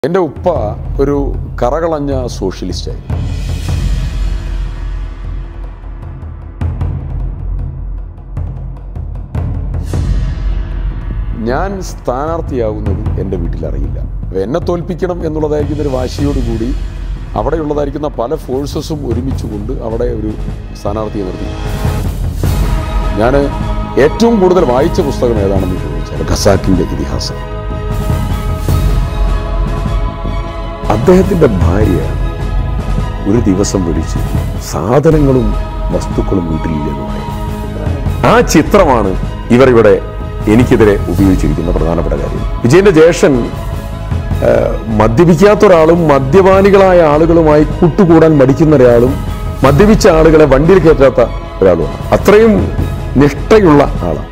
എൻ്റെ ഉപ്പ ഒരു കറകളഞ്ഞ സോഷ്യലിസ്റ്റായി ഞാൻ സ്ഥാനാർത്ഥിയാകുന്നത് എൻ്റെ വീട്ടിൽ അറിയില്ല അപ്പൊ എന്നെ തോൽപ്പിക്കണം എന്നുള്ളതായിരിക്കുന്ന ഒരു വാശിയോടുകൂടി അവിടെയുള്ളതായിരിക്കുന്ന പല ഫോഴ്സസും ഒരുമിച്ചുകൊണ്ട് അവിടെ ഒരു സ്ഥാനാർത്ഥിയെ നിർത്തി ഞാൻ ഏറ്റവും കൂടുതൽ വായിച്ച പുസ്തകം ഏതാണെന്ന് ചോദിച്ചാൽ ഖസാക്കിൻ്റെ ഇതിഹാസം അദ്ദേഹത്തിൻ്റെ ഭാര്യ ഒരു ദിവസം വിളിച്ച് സാധനങ്ങളും വസ്തുക്കളും വീട്ടിലില്ലെന്നുമായി ആ ചിത്രമാണ് ഇവർ ഇവിടെ എനിക്കെതിരെ ഉപയോഗിച്ചിരിക്കുന്ന പ്രധാനപ്പെട്ട കാര്യം വിജയന്റെ ജ്യേഷ്ഠൻ ആ, മദ്യപിക്കാത്ത ഒരാളും മദ്യപാനികളായ ആളുകളുമായി കൂട്ടുകൂടാൻ മടിക്കുന്ന ഒരാളും മദ്യപിച്ച ആളുകളെ വണ്ടിയിൽ കയറ്റാത്ത ഒരാളുമാണ് അത്രയും നിഷ്ഠയുള്ള ആളാണ്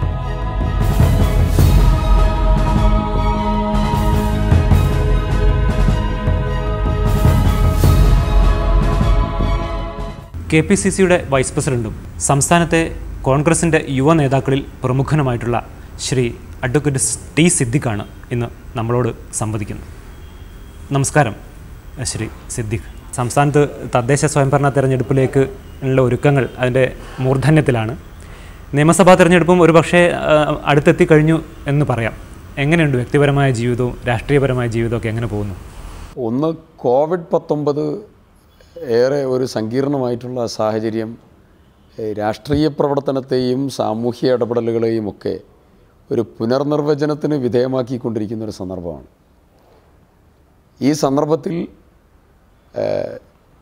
കെ പി സി സിയുടെ വൈസ് പ്രസിഡന്റും സംസ്ഥാനത്തെ കോൺഗ്രസിൻ്റെ യുവ നേതാക്കളിൽ പ്രമുഖനുമായിട്ടുള്ള ശ്രീ അഡ്വക്കേറ്റ് ടി സിദ്ദിഖാണ് ഇന്ന് നമ്മളോട് സംവദിക്കുന്നത് നമസ്കാരം ശ്രീ സിദ്ദിഖ് സംസ്ഥാനത്ത് തദ്ദേശ സ്വയംഭരണ തെരഞ്ഞെടുപ്പിലേക്ക് ഉള്ള ഒരുക്കങ്ങൾ അതിൻ്റെ മൂർധന്യത്തിലാണ് നിയമസഭാ തെരഞ്ഞെടുപ്പും ഒരുപക്ഷെ ആ, അടുത്തെത്തി കഴിഞ്ഞു എന്ന് പറയാം എങ്ങനെയുണ്ട് വ്യക്തിപരമായ ജീവിതവും രാഷ്ട്രീയപരമായ ജീവിതവും ഒക്കെ എങ്ങനെ പോകുന്നു ഒന്ന് കോവിഡ് പത്തൊമ്പത് ഏറെ ഒരു സങ്കീർണമായിട്ടുള്ള സാഹചര്യം ഏഹ് രാഷ്ട്രീയ പ്രവർത്തനത്തെയും സാമൂഹ്യ ഇടപെടലുകളെയും ഒക്കെ ഒരു പുനർനിർവചനത്തിന് വിധേയമാക്കിക്കൊണ്ടിരിക്കുന്ന ഒരു സന്ദർഭമാണ് ഈ സന്ദർഭത്തിൽ ഏഹ്,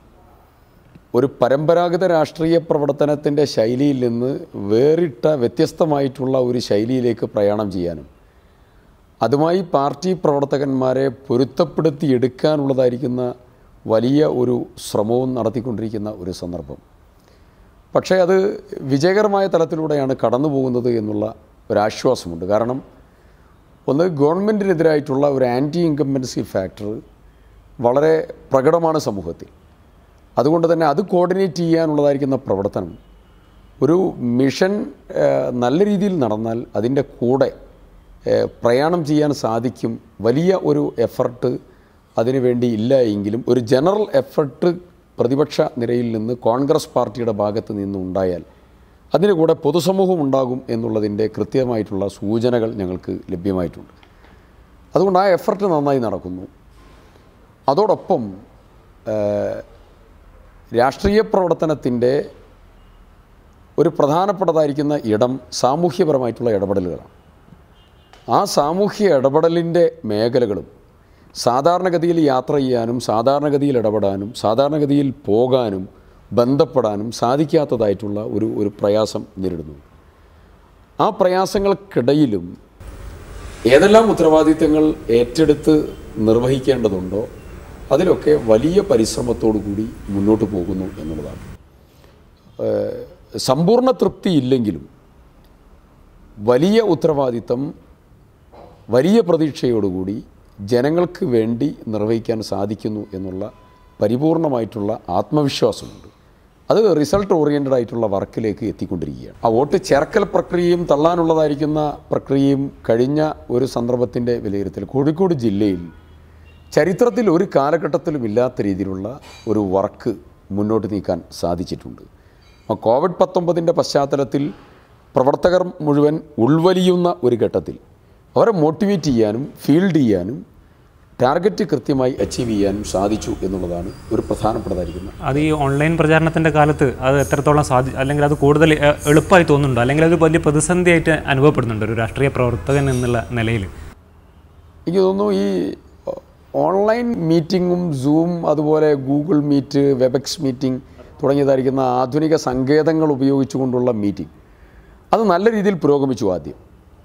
ഒരു പരമ്പരാഗത രാഷ്ട്രീയ പ്രവർത്തനത്തിൻ്റെ ശൈലിയിൽ നിന്ന് വേറിട്ട വ്യത്യസ്തമായിട്ടുള്ള ഒരു ശൈലിയിലേക്ക് പ്രയാണം ചെയ്യാനും അതുമായി പാർട്ടി പ്രവർത്തകന്മാരെ പൊരുത്തപ്പെടുത്തിയെടുക്കാനുള്ളതായിരിക്കുന്ന വലിയ ഒരു ശ്രമവും നടത്തിക്കൊണ്ടിരിക്കുന്ന ഒരു സന്ദർഭം പക്ഷേ അത് വിജയകരമായ തലത്തിലൂടെയാണ് കടന്നു പോകുന്നത് എന്നുള്ള ഒരാശ്വാസമുണ്ട് കാരണം ഒന്ന് ഗവൺമെൻറ്റിനെതിരായിട്ടുള്ള ഒരു ആൻറ്റി ഇൻകംബൻസി ഫാക്ടർ വളരെ പ്രകടമാണ് സമൂഹത്തിൽ അതുകൊണ്ട് തന്നെ അത് കോർഡിനേറ്റ് ചെയ്യാനുള്ളതായിരിക്കുന്ന പ്രവർത്തനം ഒരു മിഷൻ ഏഹ്, നല്ല രീതിയിൽ നടന്നാൽ അതിൻ്റെ കൂടെ ഏഹ്, പ്രയാണം ചെയ്യാൻ സാധിക്കും വലിയ ഒരു എഫർട്ട് അതിനുവേണ്ടി ഇല്ല എങ്കിലും ഒരു ജനറൽ എഫർട്ട് പ്രതിപക്ഷ നിരയിൽ നിന്ന് കോൺഗ്രസ് പാർട്ടിയുടെ ഭാഗത്ത് നിന്ന് ഉണ്ടായാൽ അതിന് കൂടെ പൊതുസമൂഹം ഉണ്ടാകും എന്നുള്ളതിൻ്റെ കൃത്യമായിട്ടുള്ള സൂചനകൾ ഞങ്ങൾക്ക് ലഭ്യമായിട്ടുണ്ട് അതുകൊണ്ട് ആ എഫർട്ട് നന്നായി നടക്കുന്നു അതോടൊപ്പം ഏഹ്, രാഷ്ട്രീയ പ്രവർത്തനത്തിൻ്റെ ഒരു പ്രധാനപ്പെട്ടതായിരിക്കുന്ന ഇടം സാമൂഹ്യപരമായിട്ടുള്ള ഇടപെടലുകളാണ് ആ സാമൂഹ്യ ഇടപെടലിൻ്റെ മേഖലകളും സാധാരണഗതിയിൽ യാത്ര ചെയ്യാനും സാധാരണഗതിയിൽ ഇടപെടാനും സാധാരണഗതിയിൽ പോകാനും ബന്ധപ്പെടാനും സാധിക്കാത്തതായിട്ടുള്ള ഒരു ഒരു പ്രയാസം നേരിടുന്നു ആ പ്രയാസങ്ങൾക്കിടയിലും ഏതെല്ലാം ഉത്തരവാദിത്തങ്ങൾ ഏറ്റെടുത്ത് നിർവഹിക്കേണ്ടതുണ്ടോ അതിലൊക്കെ വലിയ പരിശ്രമത്തോടു കൂടി മുന്നോട്ട് പോകുന്നു എന്നുള്ളതാണ് ഏഹ് സമ്പൂർണ്ണ തൃപ്തി ഇല്ലെങ്കിലും വലിയ ഉത്തരവാദിത്തം വലിയ പ്രതീക്ഷയോടുകൂടി ജനങ്ങൾക്ക് വേണ്ടി നിർവഹിക്കാൻ സാധിക്കുന്നു എന്നുള്ള പരിപൂർണമായിട്ടുള്ള ആത്മവിശ്വാസമുണ്ട് അത് റിസൾട്ട് ഓറിയൻറ്റഡ് ആയിട്ടുള്ള വർക്കിലേക്ക് എത്തിക്കൊണ്ടിരിക്കുകയാണ് ആ വോട്ട് ചേർക്കൽ പ്രക്രിയയും തള്ളാനുള്ളതായിരിക്കുന്ന പ്രക്രിയയും കഴിഞ്ഞ ഒരു സന്ദർഭത്തിൻ്റെ വിലയിരുത്തൽ കോഴിക്കോട് ജില്ലയിൽ ചരിത്രത്തിൽ ഒരു കാലഘട്ടത്തിലും ഇല്ലാത്ത രീതിയിലുള്ള ഒരു വർക്ക് മുന്നോട്ട് നീക്കാൻ സാധിച്ചിട്ടുണ്ട് അപ്പോൾ കോവിഡ് പത്തൊമ്പതിൻ്റെ പശ്ചാത്തലത്തിൽ പ്രവർത്തകർ മുഴുവൻ ഉൾവലിയുന്ന ഒരു ഘട്ടത്തിൽ അവരെ മോട്ടിവേറ്റ് ചെയ്യാനും ഫീൽഡ് ചെയ്യാനും ടാർഗറ്റ് കൃത്യമായി അച്ചീവ് ചെയ്യാനും സാധിച്ചു എന്നുള്ളതാണ് ഒരു പ്രധാനപ്പെട്ടതായിരിക്കുന്ന അത് ഈ ഓൺലൈൻ പ്രചാരണത്തിൻ്റെ കാലത്ത് അത് എത്രത്തോളം സാധി അല്ലെങ്കിൽ അത് കൂടുതൽ എ- എളുപ്പമായി തോന്നുന്നുണ്ടോ അല്ലെങ്കിൽ അത് വലിയ പ്രതിസന്ധിയായിട്ട് അനുഭവപ്പെടുന്നുണ്ട് ഒരു രാഷ്ട്രീയ പ്രവർത്തകൻ എന്നുള്ള നിലയിൽ എനിക്ക് തോന്നുന്നു ഈ ഓൺലൈൻ മീറ്റിങ്ങും സൂം അതുപോലെ ഗൂഗിൾ മീറ്റ് വെബക്സ് മീറ്റിംഗ് തുടങ്ങിയതായിരിക്കുന്ന ആധുനിക സങ്കേതങ്ങൾ ഉപയോഗിച്ചുകൊണ്ടുള്ള മീറ്റിംഗ് അത് നല്ല രീതിയിൽ പുരോഗമിച്ചു ആദ്യം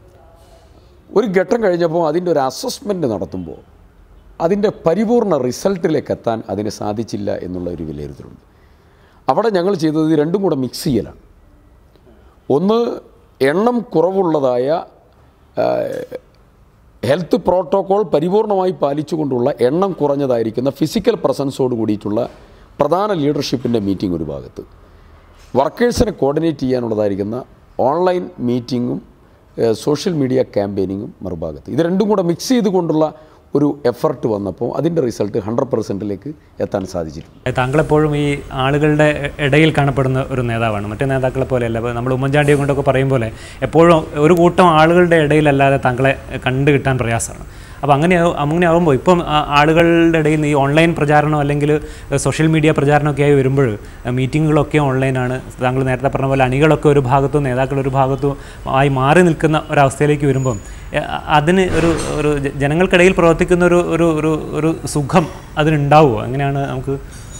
ഒരു ഘട്ടം കഴിഞ്ഞപ്പോൾ അതിൻ്റെ ഒരു അസസ്മെൻറ്റ് നടത്തുമ്പോൾ അതിൻ്റെ പരിപൂർണ റിസൾട്ടിലേക്ക് എത്താൻ അതിന് സാധിച്ചില്ല എന്നുള്ള ഒരു വിലയിരുത്തലുണ്ട് അവിടെ ഞങ്ങൾ ചെയ്തത് ഇത് രണ്ടും കൂടെ മിക്സ് ചെയ്യലാണ് ഒന്ന് എണ്ണം കുറവുള്ളതായ ആ, ഹെൽത്ത് പ്രോട്ടോകോൾ പരിപൂർണമായി പാലിച്ചുകൊണ്ടുള്ള എണ്ണം കുറഞ്ഞതായിരിക്കുന്ന ഫിസിക്കൽ പ്രസൻസോട് കൂടിയിട്ടുള്ള പ്രധാന ലീഡർഷിപ്പിൻ്റെ മീറ്റിംഗ് ഒരു ഭാഗത്ത് വർക്കേഴ്സിനെ കോർഡിനേറ്റ് ചെയ്യാനുള്ളതായിരിക്കുന്ന ഓൺലൈൻ മീറ്റിങ്ങും സോഷ്യൽ മീഡിയ ക്യാമ്പയിനിങ്ങും മറുഭാഗത്ത് ഇത് രണ്ടും കൂടെ മിക്സ് ചെയ്തുകൊണ്ടുള്ള ഒരു എഫർട്ട് വന്നപ്പോൾ അതിൻ്റെ റിസൾട്ട് ഹൺഡ്രഡ് പെർസെൻറ്റിലേക്ക് എത്താൻ സാധിച്ചിട്ടുണ്ട് താങ്കളെപ്പോഴും ഈ ആളുകളുടെ ഇടയിൽ കാണപ്പെടുന്ന ഒരു നേതാവാണ് മറ്റേ നേതാക്കളെ പോലെയല്ല ഇപ്പോൾ നമ്മൾ ഉമ്മൻചാണ്ടിയെ കൊണ്ടൊക്കെ പറയും പോലെ എപ്പോഴും ഒരു കൂട്ടം ആളുകളുടെ ഇടയിലല്ലാതെ താങ്കളെ കണ്ടു കിട്ടാൻ പ്രയാസമാണ് അപ്പോൾ അങ്ങനെ ആവും- അങ്ങനെ ആകുമ്പോൾ ഇപ്പം ആ- ആളുകളുടെ ഇടയിൽ നിന്ന് ഈ ഓൺലൈൻ പ്രചാരണം അല്ലെങ്കിൽ സോഷ്യൽ മീഡിയ പ്രചാരണമൊക്കെ ആയി വരുമ്പോൾ മീറ്റിങ്ങുകളൊക്കെ ഓൺലൈനാണ് താങ്കൾ നേരത്തെ പറഞ്ഞ പോലെ അണികളൊക്കെ ഒരു ഭാഗത്തും നേതാക്കൾ ഒരു ഭാഗത്തും ആയി മാറി നിൽക്കുന്ന ഒരവസ്ഥയിലേക്ക് വരുമ്പം എ- അതിന് ഒരു ഒരു ജ- ജനങ്ങൾക്കിടയിൽ പ്രവർത്തിക്കുന്ന ഒരു ഒരു ഒരു ഒരു സുഖം അതിനുണ്ടാവുമോ അങ്ങനെയാണ് നമുക്ക്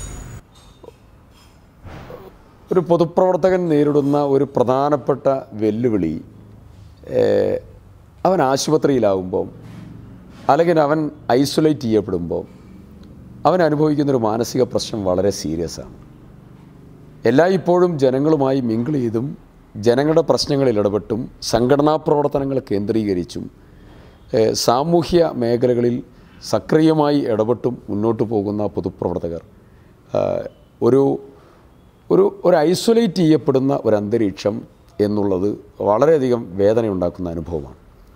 ഒരു പൊതുപ്രവർത്തകൻ നേരിടുന്ന ഒരു പ്രധാനപ്പെട്ട വെല്ലുവിളി ഏഹ്, അവൻ ആശുപത്രിയിലാവുമ്പോൾ അല്ലെങ്കിൽ അവൻ ഐസൊലേറ്റ് ചെയ്യപ്പെടുമ്പോൾ അവൻ അനുഭവിക്കുന്നൊരു മാനസിക പ്രശ്നം വളരെ സീരിയസ് ആണ് എല്ലായ്പ്പോഴും ജനങ്ങളുമായി മിങ്കിൾ ചെയ്തും ജനങ്ങളുടെ പ്രശ്നങ്ങളിൽ ഇടപെട്ടും സംഘടനാ പ്രവർത്തനങ്ങൾ കേന്ദ്രീകരിച്ചും ഏഹ്, സാമൂഹ്യ മേഖലകളിൽ സക്രിയമായി ഇടപെട്ടും മുന്നോട്ട് പോകുന്ന പൊതുപ്രവർത്തകർ ആഹ്, ഒരു ഒരു ഒരു ഐസൊലേറ്റ് ചെയ്യപ്പെടുന്ന ഒരു അന്തരീക്ഷം എന്നുള്ളത് വളരെയധികം വേദനയുണ്ടാക്കുന്ന അനുഭവമാണ്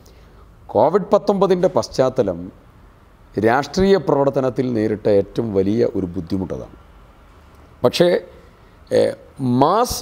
കോവിഡ് പത്തൊമ്പതിൻ്റെ പശ്ചാത്തലം രാഷ്ട്രീയ പ്രവർത്തനത്തിൽ നേരിട്ട ഏറ്റവും വലിയ ഒരു ബുദ്ധിമുട്ടതാണ് പക്ഷേ ഏഹ്, മാസ്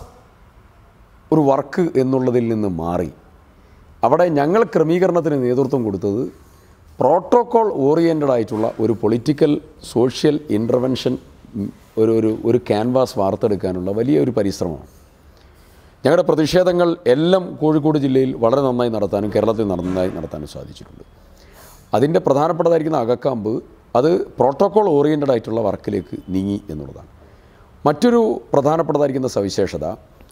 ഒരു വർക്ക് എന്നുള്ളതിൽ നിന്ന് മാറി അവിടെ ഞങ്ങൾ ക്രമീകരണത്തിന് നേതൃത്വം കൊടുത്തത് പ്രോട്ടോകോൾ ഓറിയൻറ്റഡ് ആയിട്ടുള്ള ഒരു പൊളിറ്റിക്കൽ സോഷ്യൽ ഇൻ്റർവെൻഷൻ ഒരു ഒരു ഒരു ക്യാൻവാസ് വാർത്തെടുക്കാനുള്ള വലിയ ഒരു പരിശ്രമമാണ് ഞങ്ങളുടെ പ്രതിഷേധങ്ങൾ എല്ലാം കോഴിക്കോട് ജില്ലയിൽ വളരെ നന്നായി നടത്താനും കേരളത്തിൽ നന്നായി നടത്താനും സാധിച്ചിട്ടുണ്ട് അതിൻ്റെ പ്രധാനപ്പെട്ടതായിരിക്കുന്ന അകക്കാമ്പ് അത് പ്രോട്ടോകോൾ ഓറിയൻറ്റഡ് ആയിട്ടുള്ള വർക്കിലേക്ക് നീങ്ങി എന്നുള്ളതാണ് മറ്റൊരു പ്രധാനപ്പെട്ടതായിരിക്കുന്ന സവിശേഷത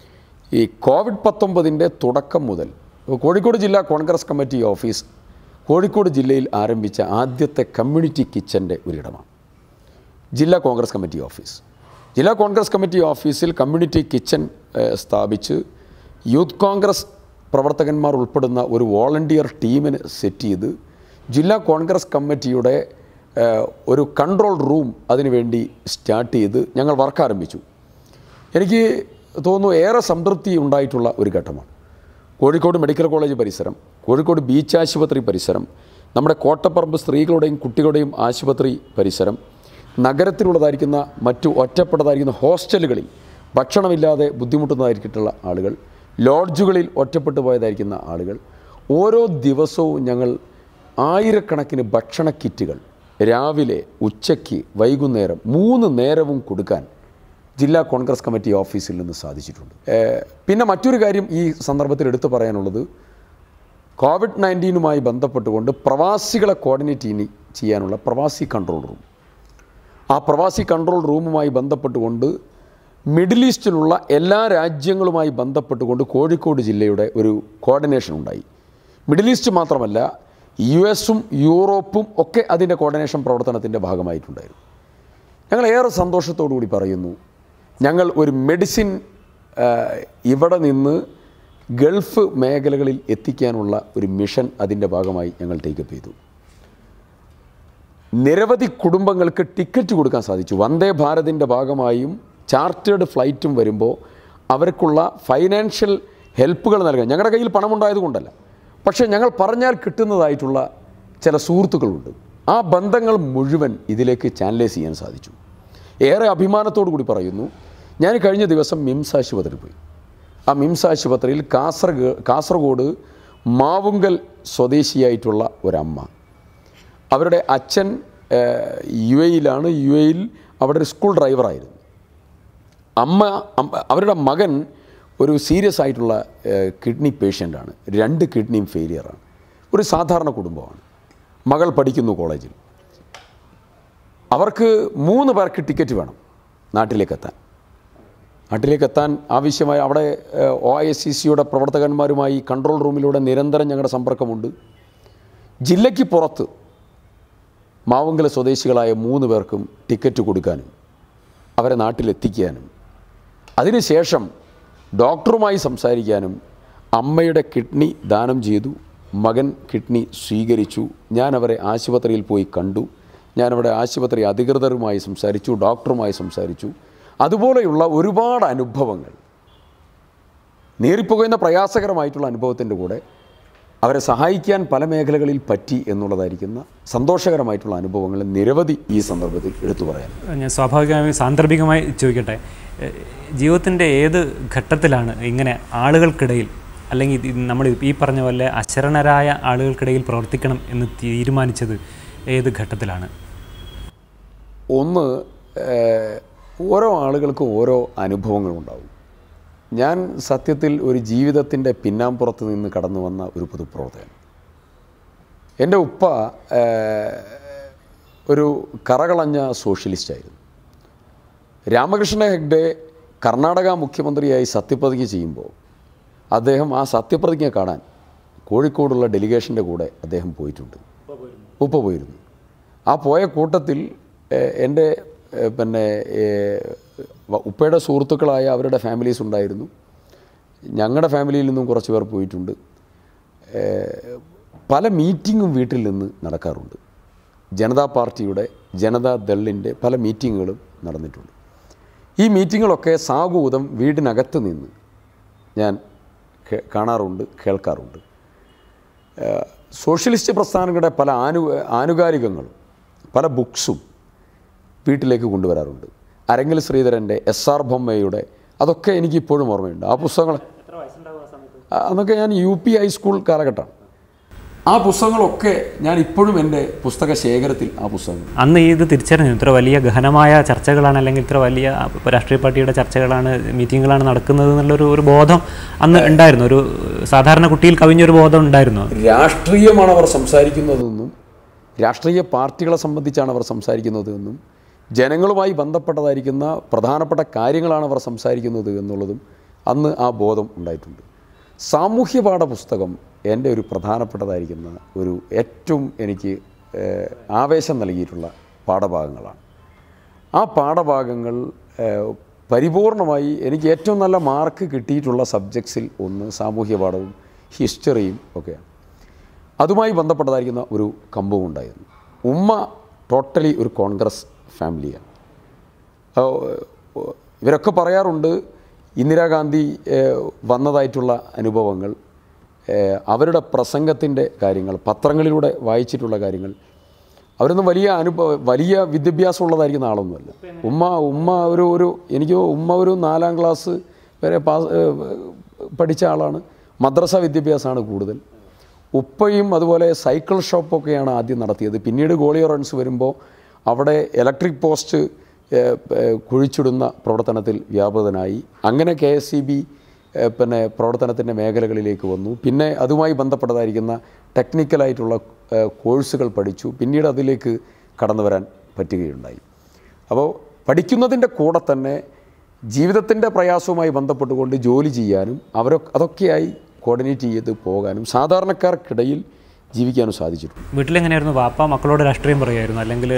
ഈ കോവിഡ് പത്തൊമ്പതിൻ്റെ തുടക്കം മുതൽ കോഴിക്കോട് ജില്ലാ കോൺഗ്രസ് കമ്മിറ്റി ഓഫീസ് കോഴിക്കോട് ജില്ലയിൽ ആരംഭിച്ച ആദ്യത്തെ കമ്മ്യൂണിറ്റി കിച്ചൻ്റെ ഒരിടമാണ് ജില്ലാ കോൺഗ്രസ് കമ്മിറ്റി ഓഫീസ് ജില്ലാ കോൺഗ്രസ് കമ്മിറ്റി ഓഫീസിൽ കമ്മ്യൂണിറ്റി കിച്ചൺ ഏഹ്, സ്ഥാപിച്ച് യൂത്ത് കോൺഗ്രസ് പ്രവർത്തകന്മാർ ഉൾപ്പെടുന്ന ഒരു വോളണ്ടിയർ ടീമിന് സെറ്റ് ചെയ്ത് ജില്ലാ കോൺഗ്രസ് കമ്മിറ്റിയുടെ ഏഹ്, ഒരു കൺട്രോൾ റൂം അതിനുവേണ്ടി സ്റ്റാർട്ട് ചെയ്ത് ഞങ്ങൾ വർക്ക് ആരംഭിച്ചു എനിക്ക് തോന്നുന്നു ഏറെ സംതൃപ്തി ഉണ്ടായിട്ടുള്ള ഒരു ഘട്ടമാണ് കോഴിക്കോട് മെഡിക്കൽ കോളേജ് പരിസരം കോഴിക്കോട് ബീച്ച് ആശുപത്രി പരിസരം നമ്മുടെ കോട്ടപ്പറമ്പ് സ്ത്രീകളുടെയും കുട്ടികളുടെയും ആശുപത്രി പരിസരം നഗരത്തിലുള്ളതായിരിക്കുന്ന മറ്റു ഒറ്റപ്പെട്ടതായിരിക്കുന്ന ഹോസ്റ്റലുകളിൽ ഭക്ഷണമില്ലാതെ ബുദ്ധിമുട്ടുന്നതായിരിക്കിട്ടുള്ള ആളുകൾ ലോഡ്ജുകളിൽ ഒറ്റപ്പെട്ടു പോയതായിരിക്കുന്ന ആളുകൾ ഓരോ ദിവസവും ഞങ്ങൾ ആയിരക്കണക്കിന് ഭക്ഷണ കിറ്റുകൾ രാവിലെ ഉച്ചയ്ക്ക് വൈകുന്നേരം മൂന്ന് നേരവും കൊടുക്കാൻ ജില്ലാ കോൺഗ്രസ് കമ്മിറ്റി ഓഫീസിൽ നിന്ന് സാധിച്ചിട്ടുണ്ട് ഏഹ് പിന്നെ മറ്റൊരു കാര്യം ഈ സന്ദർഭത്തിൽ എടുത്തു പറയാനുള്ളത് കോവിഡ് നയൻറ്റീനുമായി ബന്ധപ്പെട്ടുകൊണ്ട് പ്രവാസികളെ കോർഡിനേറ്റ് ഇനി ചെയ്യാനുള്ള പ്രവാസി കൺട്രോൾ റൂം ആ പ്രവാസി കൺട്രോൾ റൂമുമായി ബന്ധപ്പെട്ടുകൊണ്ട് മിഡിൽ ഈസ്റ്റിലുള്ള എല്ലാ രാജ്യങ്ങളുമായി ബന്ധപ്പെട്ടുകൊണ്ട് കോഴിക്കോട് ജില്ലയുടെ ഒരു കോർഡിനേഷൻ ഉണ്ടായി മിഡിൽ ഈസ്റ്റ് മാത്രമല്ല യു എസും യൂറോപ്പും ഒക്കെ അതിൻ്റെ കോർഡിനേഷൻ പ്രവർത്തനത്തിൻ്റെ ഭാഗമായിട്ടുണ്ടായിരുന്നു ഞങ്ങൾ ഏറെ സന്തോഷത്തോടു കൂടി പറയുന്നു ഞങ്ങൾ ഒരു മെഡിസിൻ ആ, ഇവിടെ നിന്ന് ഗൾഫ് മേഖലകളിൽ എത്തിക്കാനുള്ള ഒരു മിഷൻ അതിൻ്റെ ഭാഗമായി ഞങ്ങൾ ടേക്കപ്പ് ചെയ്തു നിരവധി കുടുംബങ്ങൾക്ക് ടിക്കറ്റ് കൊടുക്കാൻ സാധിച്ചു വന്ദേ ഭാരതിൻ്റെ ഭാഗമായും ചാർട്ടേഡ് ഫ്ലൈറ്റും വരുമ്പോൾ അവർക്കുള്ള ഫൈനാൻഷ്യൽ ഹെൽപ്പുകൾ നൽകാൻ ഞങ്ങളുടെ കയ്യിൽ പണമുണ്ടായത് കൊണ്ടല്ല പക്ഷേ ഞങ്ങൾ പറഞ്ഞാൽ കിട്ടുന്നതായിട്ടുള്ള ചില സുഹൃത്തുക്കളുണ്ട് ആ ബന്ധങ്ങൾ മുഴുവൻ ഇതിലേക്ക് ചാനലൈസ് ചെയ്യാൻ സാധിച്ചു ഏറെ അഭിമാനത്തോടു കൂടി പറയുന്നു ഞാൻ കഴിഞ്ഞ ദിവസം മിംസ് ആശുപത്രിയിൽ പോയി ആ മിംസ് ആശുപത്രിയിൽ കാസർഗോ കാസർഗോഡ് മാവുങ്കൽ സ്വദേശിയായിട്ടുള്ള ഒരമ്മ അവരുടെ അച്ഛൻ യു എയിലാണ് യു എയിൽ അവിടെ ഒരു സ്കൂൾ ഡ്രൈവറായിരുന്നു അമ്മ അമ്മ- അവരുടെ മകൻ ഒരു സീരിയസ് ആയിട്ടുള്ള കിഡ്നി പേഷ്യൻ്റാണ് രണ്ട് കിഡ്നിയും ഫെയിലിയറാണ് ഒരു സാധാരണ കുടുംബമാണ് മകൾ പഠിക്കുന്നു കോളേജിൽ അവർക്ക് മൂന്ന് പേർക്ക് ടിക്കറ്റ് വേണം നാട്ടിലേക്ക് എത്താൻ നാട്ടിലേക്ക് എത്താൻ ആവശ്യമായ അവിടെ ഒ ഐ എസ് സി സിയുടെ പ്രവർത്തകന്മാരുമായി കൺട്രോൾ റൂമിലൂടെ നിരന്തരം ഞങ്ങളുടെ സമ്പർക്കമുണ്ട് ജില്ലയ്ക്ക് പുറത്ത് മാവങ്കല സ്വദേശികളായ മൂന്ന് പേർക്കും ടിക്കറ്റ് കൊടുക്കാനും അവരെ നാട്ടിലെത്തിക്കാനും അതിനുശേഷം ഡോക്ടറുമായി സംസാരിക്കാനും അമ്മയുടെ കിഡ്നി ദാനം ചെയ്തു മകൻ കിഡ്നി സ്വീകരിച്ചു ഞാൻ അവരെ ആശുപത്രിയിൽ പോയി കണ്ടു ഞാൻ അവിടെ ആശുപത്രി അധികൃതരുമായി സംസാരിച്ചു ഡോക്ടറുമായി സംസാരിച്ചു അതുപോലെയുള്ള ഒരുപാട് അനുഭവങ്ങൾ നേറിപ്പോകുന്ന പ്രയാസകരമായിട്ടുള്ള അനുഭവത്തിൻ്റെ കൂടെ അവരെ സഹായിക്കാൻ പല മേഖലകളിൽ പറ്റി എന്നുള്ളതായിരിക്കുന്ന സന്തോഷകരമായിട്ടുള്ള അനുഭവങ്ങൾ നിരവധി ഈ സന്ദർഭത്തിൽ എടുത്തു പറയാൻ ഞാൻ സ്വാഭാവികമായി സാന്ദർഭികമായി ചോദിക്കട്ടെ ഏഹ് ജീവിതത്തിൻ്റെ ഏത് ഘട്ടത്തിലാണ് ഇങ്ങനെ ആളുകൾക്കിടയിൽ അല്ലെങ്കിൽ ഇത് നമ്മൾ ഈ പറഞ്ഞ പോലെ അശരണരായ ആളുകൾക്കിടയിൽ പ്രവർത്തിക്കണം എന്ന് തീരുമാനിച്ചത് ഏത് ഘട്ടത്തിലാണ് ഒന്ന് ഏഹ്, ഓരോ ആളുകൾക്കും ഓരോ അനുഭവങ്ങളുണ്ടാവും ഞാൻ സത്യത്തിൽ ഒരു ജീവിതത്തിൻ്റെ പിന്നാമ്പുറത്ത് നിന്ന് കടന്നു വന്ന ഒരു പൊതുപ്രവർത്തകൻ എൻ്റെ ഉപ്പ ഏഹ്, ഒരു കറകളഞ്ഞ സോഷ്യലിസ്റ്റായിരുന്നു രാമകൃഷ്ണ ഹെഗ്ഡെ കർണാടക മുഖ്യമന്ത്രിയായി സത്യപ്രതിജ്ഞ ചെയ്യുമ്പോൾ അദ്ദേഹം ആ സത്യപ്രതിജ്ഞ കാണാൻ കോഴിക്കോടുള്ള ഡെലിഗേഷൻ്റെ കൂടെ അദ്ദേഹം പോയിട്ടുണ്ട് ഉപ്പ പോയിരുന്നു ആ പോയ കൂട്ടത്തിൽ ഏഹ്, എൻ്റെ ഏഹ്, പിന്നെ ഏഹ്, വ- ഉപ്പയുടെ സുഹൃത്തുക്കളായ അവരുടെ ഫാമിലീസ് ഉണ്ടായിരുന്നു ഞങ്ങളുടെ ഫാമിലിയിൽ നിന്നും കുറച്ച് പേർ പോയിട്ടുണ്ട് ഏഹ്, പല മീറ്റിങ്ങും വീട്ടിൽ നിന്ന് നടക്കാറുണ്ട് ജനതാ പാർട്ടിയുടെ ജനതാ ദളിൻ്റെ പല മീറ്റിങ്ങുകളും നടന്നിട്ടുണ്ട് ഈ മീറ്റിങ്ങുകളൊക്കെ സാഗൂതം വീടിനകത്ത് നിന്ന് ഞാൻ കേ- കാണാറുണ്ട് കേൾക്കാറുണ്ട് ഏഹ് സോഷ്യലിസ്റ്റ് പ്രസ്ഥാനങ്ങളുടെ പല ആനു ആനുകാലികങ്ങളും പല ബുക്സും വീട്ടിലേക്ക് കൊണ്ടുവരാറുണ്ട് അരങ്ങിൽ ശ്രീധരൻ്റെ എസ് ആർ ബൊമ്മയുടെ അതൊക്കെ എനിക്ക് ഇപ്പോഴും ഓർമ്മയുണ്ട് ആ പുസ്തകങ്ങൾ ആ, അന്നൊക്കെ ഞാൻ യു പി ഹൈസ്കൂൾ കാലഘട്ടമാണ് ആ പുസ്തകങ്ങളൊക്കെ ഞാൻ ഇപ്പോഴും എൻ്റെ പുസ്തക ശേഖരത്തിൽ ആ പുസ്തകങ്ങൾ അന്ന് ഇത് തിരിച്ചറിഞ്ഞു ഇത്ര വലിയ ഗഹനമായ ചർച്ചകളാണ് അല്ലെങ്കിൽ ഇത്ര വലിയ രാഷ്ട്രീയ പാർട്ടിയുടെ ചർച്ചകളാണ് മീറ്റിങ്ങുകളാണ് നടക്കുന്നത് എന്നുള്ളൊരു ഒരു ബോധം അന്ന് ഉണ്ടായിരുന്നു ഒരു സാധാരണ കുട്ടിയിൽ കവിഞ്ഞൊരു ബോധം ഉണ്ടായിരുന്നു രാഷ്ട്രീയമാണ് അവർ സംസാരിക്കുന്നതെന്നും രാഷ്ട്രീയ പാർട്ടികളെ സംബന്ധിച്ചാണ് അവർ സംസാരിക്കുന്നതെന്നും ജനങ്ങളുമായി ബന്ധപ്പെട്ടതായിരിക്കുന്ന പ്രധാനപ്പെട്ട കാര്യങ്ങളാണ് അവർ സംസാരിക്കുന്നത് എന്നുള്ളതും അന്ന് ആ ബോധം ഉണ്ടായിട്ടുണ്ട് സാമൂഹ്യ പാഠപുസ്തകം എൻ്റെ ഒരു പ്രധാനപ്പെട്ടതായിരിക്കുന്ന ഒരു ഏറ്റവും എനിക്ക് ഏഹ്, ആവേശം നൽകിയിട്ടുള്ള പാഠഭാഗങ്ങളാണ് ആ പാഠഭാഗങ്ങൾ ഏഹ്, പരിപൂർണമായി എനിക്ക് ഏറ്റവും നല്ല മാർക്ക് കിട്ടിയിട്ടുള്ള സബ്ജക്ട്സിൽ ഒന്ന് സാമൂഹ്യ പാഠവും ഹിസ്റ്ററിയും ഒക്കെയാണ് അതുമായി ബന്ധപ്പെട്ടതായിരിക്കുന്ന ഒരു കമ്പവും ഉണ്ടായിരുന്നു ഉമ്മ ടോട്ടലി ഒരു കോൺഗ്രസ് ഫാമിലിയാണ് ആ, ഇവരൊക്കെ പറയാറുണ്ട് ഇന്ദിരാഗാന്ധി ഏഹ്, വന്നതായിട്ടുള്ള അനുഭവങ്ങൾ ഏഹ്, അവരുടെ പ്രസംഗത്തിൻ്റെ കാര്യങ്ങൾ പത്രങ്ങളിലൂടെ വായിച്ചിട്ടുള്ള കാര്യങ്ങൾ അവരൊന്നും വലിയ അനുഭവ വലിയ വിദ്യാഭ്യാസമുള്ളതായിരിക്കുന്ന ആളൊന്നുമല്ല ഉമ്മ ഉമ്മ ഒരു ഒരു എനിക്ക് ഉമ്മ ഒരു നാലാം ക്ലാസ് വരെ പാസ് ഏഹ്, പഠിച്ച ആളാണ് മദ്രസ വിദ്യാഭ്യാസമാണ് കൂടുതൽ ഉപ്പയും അതുപോലെ സൈക്കിൾ ഷോപ്പൊക്കെയാണ് ആദ്യം നടത്തിയത് പിന്നീട് ഗോളിയോ റൺസ് വരുമ്പോൾ അവിടെ ഇലക്ട്രിക് പോസ്റ്റ് ഏഹ്, ഏഹ്, കുഴിച്ചിടുന്ന പ്രവർത്തനത്തിൽ വ്യാപൃതനായി അങ്ങനെ കെ എസ് സി ബി പിന്നെ പ്രവർത്തനത്തിൻ്റെ മേഖലകളിലേക്ക് വന്നു പിന്നെ അതുമായി ബന്ധപ്പെട്ടതായിരിക്കുന്ന ടെക്നിക്കലായിട്ടുള്ള ഏഹ്, കോഴ്സുകൾ പഠിച്ചു പിന്നീട് അതിലേക്ക് കടന്നു വരാൻ പറ്റുകയുണ്ടായി അപ്പോൾ പഠിക്കുന്നതിൻ്റെ കൂടെ തന്നെ ജീവിതത്തിൻ്റെ പ്രയാസവുമായി ബന്ധപ്പെട്ടുകൊണ്ട് ജോലി ചെയ്യാനും അവരൊ അതൊക്കെയായി കോർഡിനേറ്റ് ചെയ്ത് പോകാനും സാധാരണക്കാർക്കിടയിൽ ജീവിക്കാനും സാധിച്ചിട്ടുണ്ട് വീട്ടിലെങ്ങനെയായിരുന്നു വാപ്പ മക്കളോട് രാഷ്ട്രീയം പറയുമായിരുന്നു അല്ലെങ്കിൽ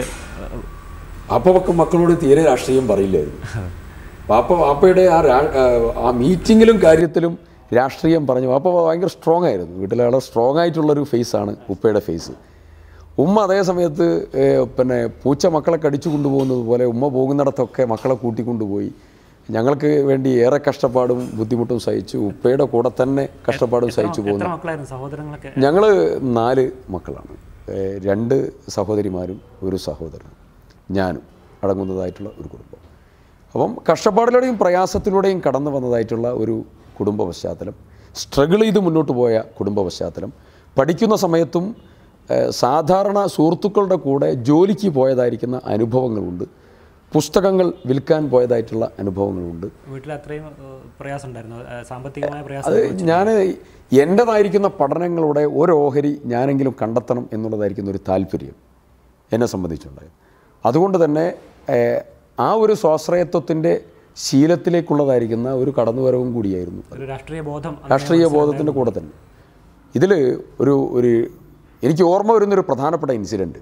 പാപ്പ മക്കളോട് തീരെ രാഷ്ട്രീയം പറയില്ലായിരുന്നു പാപ്പ പാപ്പയുടെ ആ രാ- ആ മീറ്റിങ്ങിലും കാര്യത്തിലും രാഷ്ട്രീയം പറഞ്ഞു പാപ്പ ഭയങ്കര സ്ട്രോങ് ആയിരുന്നു വീട്ടിലെ വളരെ സ്ട്രോങ് ആയിട്ടുള്ളൊരു ഫേസാണ് ഉപ്പയുടെ ഫേസ് ഉമ്മ അതേ സമയത്ത് ഏഹ്, പിന്നെ പൂച്ച മക്കളെ കടിച്ചു കൊണ്ടുപോകുന്നത് പോലെ ഉമ്മ പോകുന്നിടത്തൊക്കെ മക്കളെ കൂട്ടിക്കൊണ്ടുപോയി ഞങ്ങൾക്ക് വേണ്ടി ഏറെ കഷ്ടപ്പാടും ബുദ്ധിമുട്ടും സഹിച്ചു ഉപ്പയുടെ കൂടെ തന്നെ കഷ്ടപ്പാടും സഹിച്ചു പോകുന്നു എത്ര മക്കളായിരുന്നു സഹോദരങ്ങളൊക്കെ ഞങ്ങൾ നാല് മക്കളാണ് ഏഹ് രണ്ട് സഹോദരിമാരും ഒരു സഹോദരനും ഞാനും അടങ്ങുന്നതായിട്ടുള്ള ഒരു കുടുംബം അപ്പം കഷ്ടപ്പാടിലൂടെയും പ്രയാസത്തിലൂടെയും കടന്നു വന്നതായിട്ടുള്ള ഒരു കുടുംബ പശ്ചാത്തലം സ്ട്രഗിൾ ചെയ്ത് മുന്നോട്ട് പോയ കുടുംബ പശ്ചാത്തലം പഠിക്കുന്ന സമയത്തും ഏഹ് സാധാരണ സുഹൃത്തുക്കളുടെ കൂടെ ജോലിക്ക് പോയതായിരിക്കുന്ന അനുഭവങ്ങളുണ്ട് പുസ്തകങ്ങൾ വിൽക്കാൻ പോയതായിട്ടുള്ള അനുഭവങ്ങളുണ്ട് വീട്ടിൽ അത്രയും ഏഹ്, പ്രയാസം ഉണ്ടായിരുന്നു ഏഹ്, സാമ്പത്തികമായ പ്രയാസം അത് ഞാൻ എൻ്റേതായിരിക്കുന്ന പഠനങ്ങളുടെ ഒരു ഓഹരി ഞാനെങ്കിലും കണ്ടെത്തണം എന്നുള്ളതായിരിക്കുന്ന ഒരു താല്പര്യം എന്നെ സംബന്ധിച്ചുണ്ടായത് അതുകൊണ്ട് തന്നെ ഏഹ്, ആ ഒരു സ്വാശ്രയത്വത്തിൻ്റെ ശീലത്തിലേക്കുള്ളതായിരിക്കുന്ന ഒരു കടന്നുവരവും കൂടിയായിരുന്നു ഒരു രാഷ്ട്രീയ ബോധം രാഷ്ട്രീയ ബോധത്തിൻ്റെ കൂടെ തന്നെ ഇതിൽ ഒരു ഒരു എനിക്ക് ഓർമ്മ വരുന്നൊരു പ്രധാനപ്പെട്ട ഇൻസിഡൻറ്റ്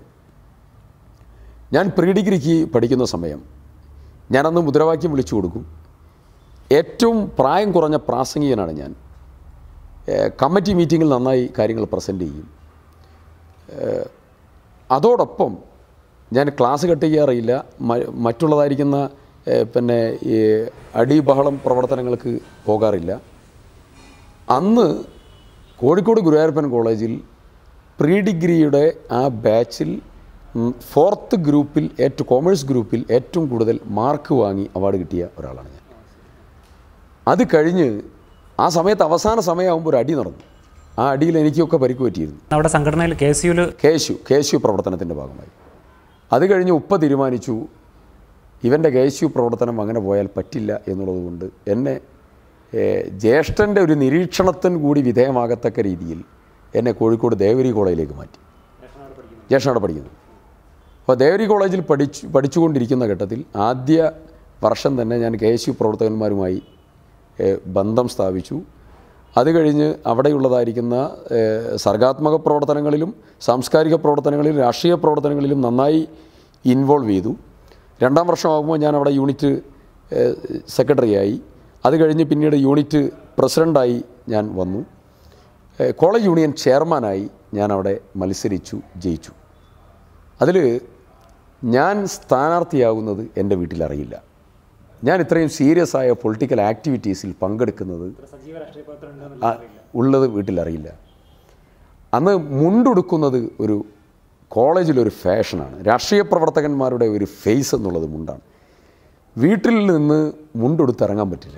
ഞാൻ പ്രീ ഡിഗ്രിക്ക് പഠിക്കുന്ന സമയം ഞാനന്ന് മുദ്രാവാക്യം വിളിച്ചു കൊടുക്കും ഏറ്റവും പ്രായം കുറഞ്ഞ പ്രാസംഗികനാണ് ഞാൻ ഏഹ് കമ്മിറ്റി മീറ്റിങ്ങിൽ നന്നായി കാര്യങ്ങൾ പ്രസൻറ്റ് ചെയ്യും ഏഹ് അതോടൊപ്പം ഞാൻ ക്ലാസ് കട്ട് ചെയ്യാറില്ല മ- മറ്റുള്ളതായിരിക്കുന്ന ഏഹ് പിന്നെ ഈ അടി ബഹളം പ്രവർത്തനങ്ങൾക്ക് പോകാറില്ല അന്ന് കോഴിക്കോട് ഗുരുവായൂരപ്പൻ കോളേജിൽ പ്രീ ഡിഗ്രിയുടെ ആ ബാച്ചിൽ ഫോർത്ത് ഗ്രൂപ്പിൽ ഏറ്റവും കോമേഴ്സ് ഗ്രൂപ്പിൽ ഏറ്റവും കൂടുതൽ മാർക്ക് വാങ്ങി അവാർഡ് കിട്ടിയ ഒരാളാണ് ഞാൻ അത് കഴിഞ്ഞ് ആ സമയത്ത് അവസാന സമയമാകുമ്പോൾ ഒരു അടി നടന്നു ആ അടിയിൽ എനിക്കൊക്കെ പരിക്ക് പറ്റിയിരുന്നു അവിടെ സംഘടനയിൽ കെ എസ് യുവിൽ കേശു കേശു പ്രവർത്തനത്തിൻ്റെ ഭാഗമായി അത് കഴിഞ്ഞ് ഉപ്പ തീരുമാനിച്ചു ഇവൻ്റെ കേശു പ്രവർത്തനം അങ്ങനെ പോയാൽ പറ്റില്ല എന്നുള്ളതുകൊണ്ട് എന്നെ ഏഹ്, ജ്യേഷ്ഠൻ്റെ ഒരു നിരീക്ഷണത്തിന് കൂടി വിധേയമാകത്തക്ക രീതിയിൽ എന്നെ കോഴിക്കോട് ദേവരി കോളേജിലേക്ക് മാറ്റി ജ്യേഷ്ഠനാണ് പഠിക്കുന്നത് അപ്പോൾ ദേവരി കോളേജിൽ പഠിച്ചു പഠിച്ചുകൊണ്ടിരിക്കുന്ന ഘട്ടത്തിൽ ആദ്യ വർഷം തന്നെ ഞാൻ കെ എസ് യു പ്രവർത്തകന്മാരുമായി ഏഹ്, ബന്ധം സ്ഥാപിച്ചു അത് കഴിഞ്ഞ് അവിടെയുള്ളതായിരിക്കുന്ന ഏഹ്, സർഗാത്മക പ്രവർത്തനങ്ങളിലും സാംസ്കാരിക പ്രവർത്തനങ്ങളിലും രാഷ്ട്രീയ പ്രവർത്തനങ്ങളിലും നന്നായി ഇൻവോൾവ് ചെയ്തു രണ്ടാം വർഷമാകുമ്പോൾ ഞാൻ അവിടെ യൂണിറ്റ് ഏഹ്, സെക്രട്ടറിയായി അത് കഴിഞ്ഞ് പിന്നീട് യൂണിറ്റ് പ്രസിഡൻ്റായി ഞാൻ വന്നു ഏഹ്, കോളേജ് യൂണിയൻ ചെയർമാനായി ഞാൻ അവിടെ മത്സരിച്ചു ജയിച്ചു അതിൽ ഞാൻ സ്ഥാനാർത്ഥിയാകുന്നത് എൻ്റെ വീട്ടിലറിയില്ല ഞാൻ ഇത്രയും സീരിയസ് ആയ പൊളിറ്റിക്കൽ ആക്ടിവിറ്റീസിൽ പങ്കെടുക്കുന്നത് ആ, ഉള്ളത് വീട്ടിലറിയില്ല അന്ന് മുണ്ടുടുക്കുന്നത് ഒരു കോളേജിലൊരു ഫാഷനാണ് രാഷ്ട്രീയ പ്രവർത്തകന്മാരുടെ ഒരു ഫേസ് എന്നുള്ളത് മുണ്ടാണ് വീട്ടിൽ നിന്ന് മുണ്ടുടുത്തിറങ്ങാൻ പറ്റില്ല